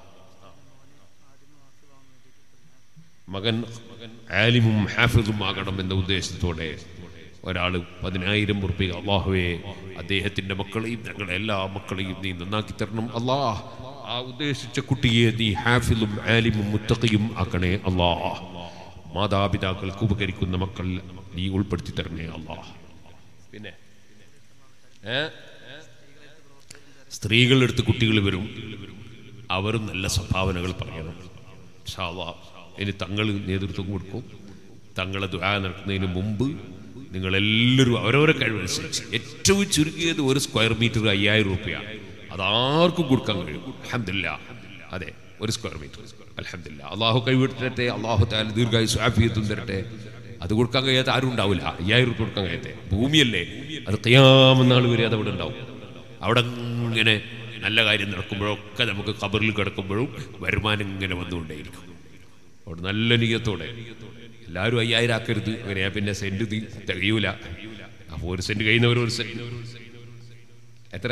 മകൻ ആലിമും ഹാഫിദും ആകണം എന്ന ഉദ്ദേശത്തോടെ ഒരാൾ പതിനായിരം ഉറുപ്പിക അള്ളാഹുവേ അദ്ദേഹത്തിന്റെ മക്കളെയും ഞങ്ങളുടെ എല്ലാ മക്കളെയും നീ നന്നാക്കി തരണം അള്ളാഹ് ആ ഉദ്ദേശിച്ച കുട്ടിയെ നീ ഹാഫിലും ആലിമും മുത്തഖയും ആക്കണേ അള്ളാഹ് മാതാപിതാക്കൾക്ക് ഉപകരിക്കുന്ന മക്കൾ നീ ഉൾപ്പെടുത്തി തരണേ അള്ളാഹ് പിന്നെ ഏ സ്ത്രീകളെടുത്ത് കുട്ടികൾ വരും അവരും നല്ല സംഭാവനകൾ പറയണം ഇൻഷാ അള്ളാഹ് ഇനി തങ്ങൾ നേതൃത്വം കൊടുക്കും തങ്ങളെ ദുആ നടത്തുന്നതിന് മുമ്പ് നിങ്ങളെല്ലാവരും അവരവരെ കഴിവനുസരിച്ച് ഏറ്റവും ചുരുങ്ങിയത് ഒരു സ്ക്വയർ മീറ്റർ അയ്യായിരം രൂപയാണ് അതാർക്കും കൊടുക്കാൻ കഴിയും അലഹമില്ല അതെ ഒരു സ്ക്വയർ മീറ്റർ അലഹമില്ല അള്ളാഹു കൈവിട്ടട്ടെ അള്ളാഹു താല ദീർഘായുസ് ആഫിയത്തും തരട്ടെ അത് കൊടുക്കാൻ കഴിയാത്ത ആരും ഉണ്ടാവില്ല അയ്യായിരം രൂപ കൊടുക്കാൻ കഴിയാത്തെ ഭൂമിയല്ലേ അത് കയ്യാമെന്നാൾ വരെ അത് അവിടെ ഉണ്ടാവും അവിടെ ഇങ്ങനെ നല്ല കാര്യം നടക്കുമ്പോഴൊക്കെ നമുക്ക് കബറിൽ കിടക്കുമ്പോഴും വരുമാനം ഇങ്ങനെ വന്നുകൊണ്ടേയിരിക്കും അവിടെ നല്ല നീയത്തോടെ എല്ലാവരും അയ്യായിരം ആക്കരുത് അങ്ങനെയാ പിന്നെ സെന്റ് തി- തികയൂല അപ്പോൾ ഒരു സെന്റ് കഴിയുന്നവർ ഒരു സെന്റ് എത്ര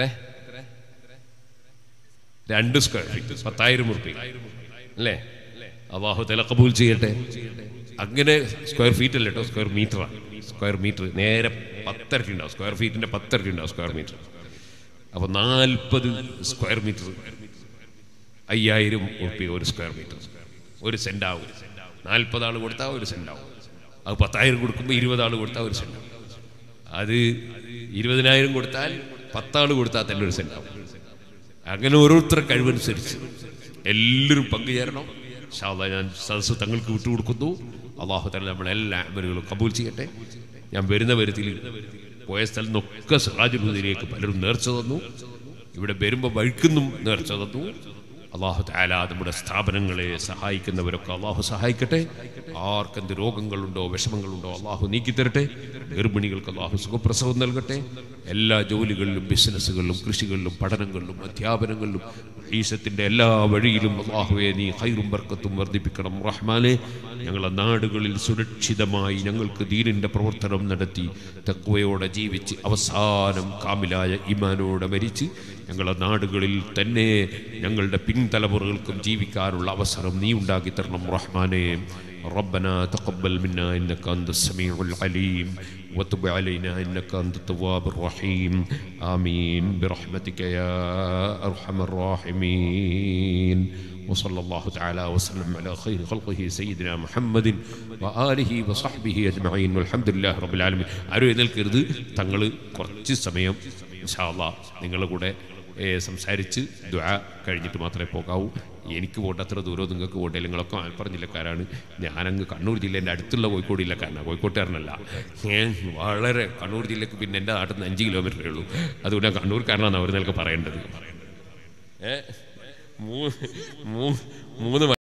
രണ്ട് സ്ക്വയർ ഫീറ്റ് പത്തായിരം ഉറുപ്പി അല്ലേ അള്ളാഹു തല കബൂൽ ചെയ്യട്ടെ അങ്ങനെ സ്ക്വയർ ഫീറ്റ് അല്ല കേട്ടോ സ്ക്വയർ മീറ്ററാണ് സ്ക്വയർ മീറ്റർ നേരെ പത്തരട്ടി ഉണ്ടാവും സ്ക്വയർ ഫീറ്റിന്റെ പത്തരട്ടി ഉണ്ടാവും സ്ക്വയർ മീറ്റർ അപ്പൊ നാൽപ്പത് സ്ക്വയർ മീറ്റർ അയ്യായിരം ഉറുപ്പിക ഒരു സ്ക്വയർ മീറ്റർ ഒരു സെന്റ് ആവും നാൽപ്പത് ആൾ കൊടുത്താൽ ഒരു സെന്റ് ആവും അത് പത്തായിരം കൊടുക്കുമ്പോൾ ഇരുപത് ആൾ കൊടുത്താൽ ഒരു സെന്റ് ആവും അത് ഇരുപതിനായിരം കൊടുത്താൽ പത്താൾ കൊടുത്താൽ തന്നെ ഒരു സെന്റ് ആവും അങ്ങനെ ഓരോരുത്തരുടെ കഴിവനുസരിച്ച് എല്ലാവരും പങ്കുചേരണം ഇൻഷാ അല്ലാഹ് ഞാൻ സദസ്സ് തങ്ങൾക്ക് വിട്ടുകൊടുക്കുന്നു അള്ളാഹു തന്നെ നമ്മളെ എല്ലാ അമലുകളും കബൂൽ ചെയ്യട്ടെ ഞാൻ വരുന്ന വരുത്തിൽ പോയ സ്ഥലത്ത് നിന്നൊക്കെ സിറാജുൽ ഹുദയിലേക്ക് പലരും നേർച്ച തന്നു ഇവിടെ വരുമ്പോൾ വഴിക്കുന്നും നേർച്ച തന്നു അള്ളാഹു താല നമ്മുടെ സ്ഥാപനങ്ങളെ സഹായിക്കുന്നവരൊക്കെ അള്ളാഹു സഹായിക്കട്ടെ ആർക്കെന്ത് രോഗങ്ങളുണ്ടോ വിഷമങ്ങളുണ്ടോ അള്ളാഹു നീക്കിത്തരട്ടെ ഗർഭിണികൾക്ക് അള്ളാഹു സുഖപ്രസവം നൽകട്ടെ എല്ലാ ജോലികളിലും ബിസിനസ്സുകളിലും കൃഷികളിലും പഠനങ്ങളിലും അധ്യാപനങ്ങളിലും ഈശത്തിൻ്റെ എല്ലാ വഴിയിലും അള്ളാഹുവെ നീ ഹൈറും ബർക്കത്തും വർദ്ധിപ്പിക്കണം റഹ്മാനെ ഞങ്ങളെ നാടുകളിൽ സുരക്ഷിതമായി ഞങ്ങൾക്ക് ദീനിൻ്റെ പ്രവർത്തനം നടത്തി തക്വയോടെ ജീവിച്ച് അവസാനം കാമിലായ ഇമാനോടെ മരിച്ച് ഞങ്ങളുടെ നാടുകളിൽ തന്നെ ഞങ്ങളുടെ പിൻതലമുറകൾക്കും ജീവിക്കാനുള്ള അവസരം നീ ഉണ്ടാക്കി തരണം റഹ്മാനെ ربنا تقبل منا انك انت السميع العليم وتب علينا انك انت التواب الرحيم امين برحمتك يا ارحم الراحمين وصلى الله تعالى وسلم على خير خلقه سيدنا محمد وآله وصحبه أجمعين والحمد لله رب العالمين ആരും എഴുന്നേൽക്കരുത് തങ്ങൾ കുറച്ച് സമയം ഇൻഷാ അല്ലാഹ് നിങ്ങളുടെ കൂടെ ഏ, സംസാരിച്ച് ദ്വാ കഴിഞ്ഞിട്ട് മാത്രമേ പോകാവൂ എനിക്ക് പോകേണ്ട അത്ര ദൂരം നിങ്ങൾക്ക് പോകട്ടെ നിങ്ങളൊക്കെ മലപ്പുറം ജില്ലക്കാരാണ് ഞാനങ്ങ് കണ്ണൂർ ജില്ലേൻ്റെ അടുത്തുള്ള കോഴിക്കോട് ജില്ലക്കാരനാണ് കോഴിക്കോട്ടുകാരനല്ല ഞാൻ വളരെ കണ്ണൂർ ജില്ലക്ക് പിന്നെ എൻ്റെ നാട്ടിൽ നിന്ന് അഞ്ച് കിലോമീറ്ററേ ഉള്ളൂ അതുകൊണ്ട് ഞാൻ കണ്ണൂർക്കാരനാണ് അവർ നിനക്ക് പറയേണ്ടത് ഏ മൂന്ന് മൂന്ന് മൂന്ന്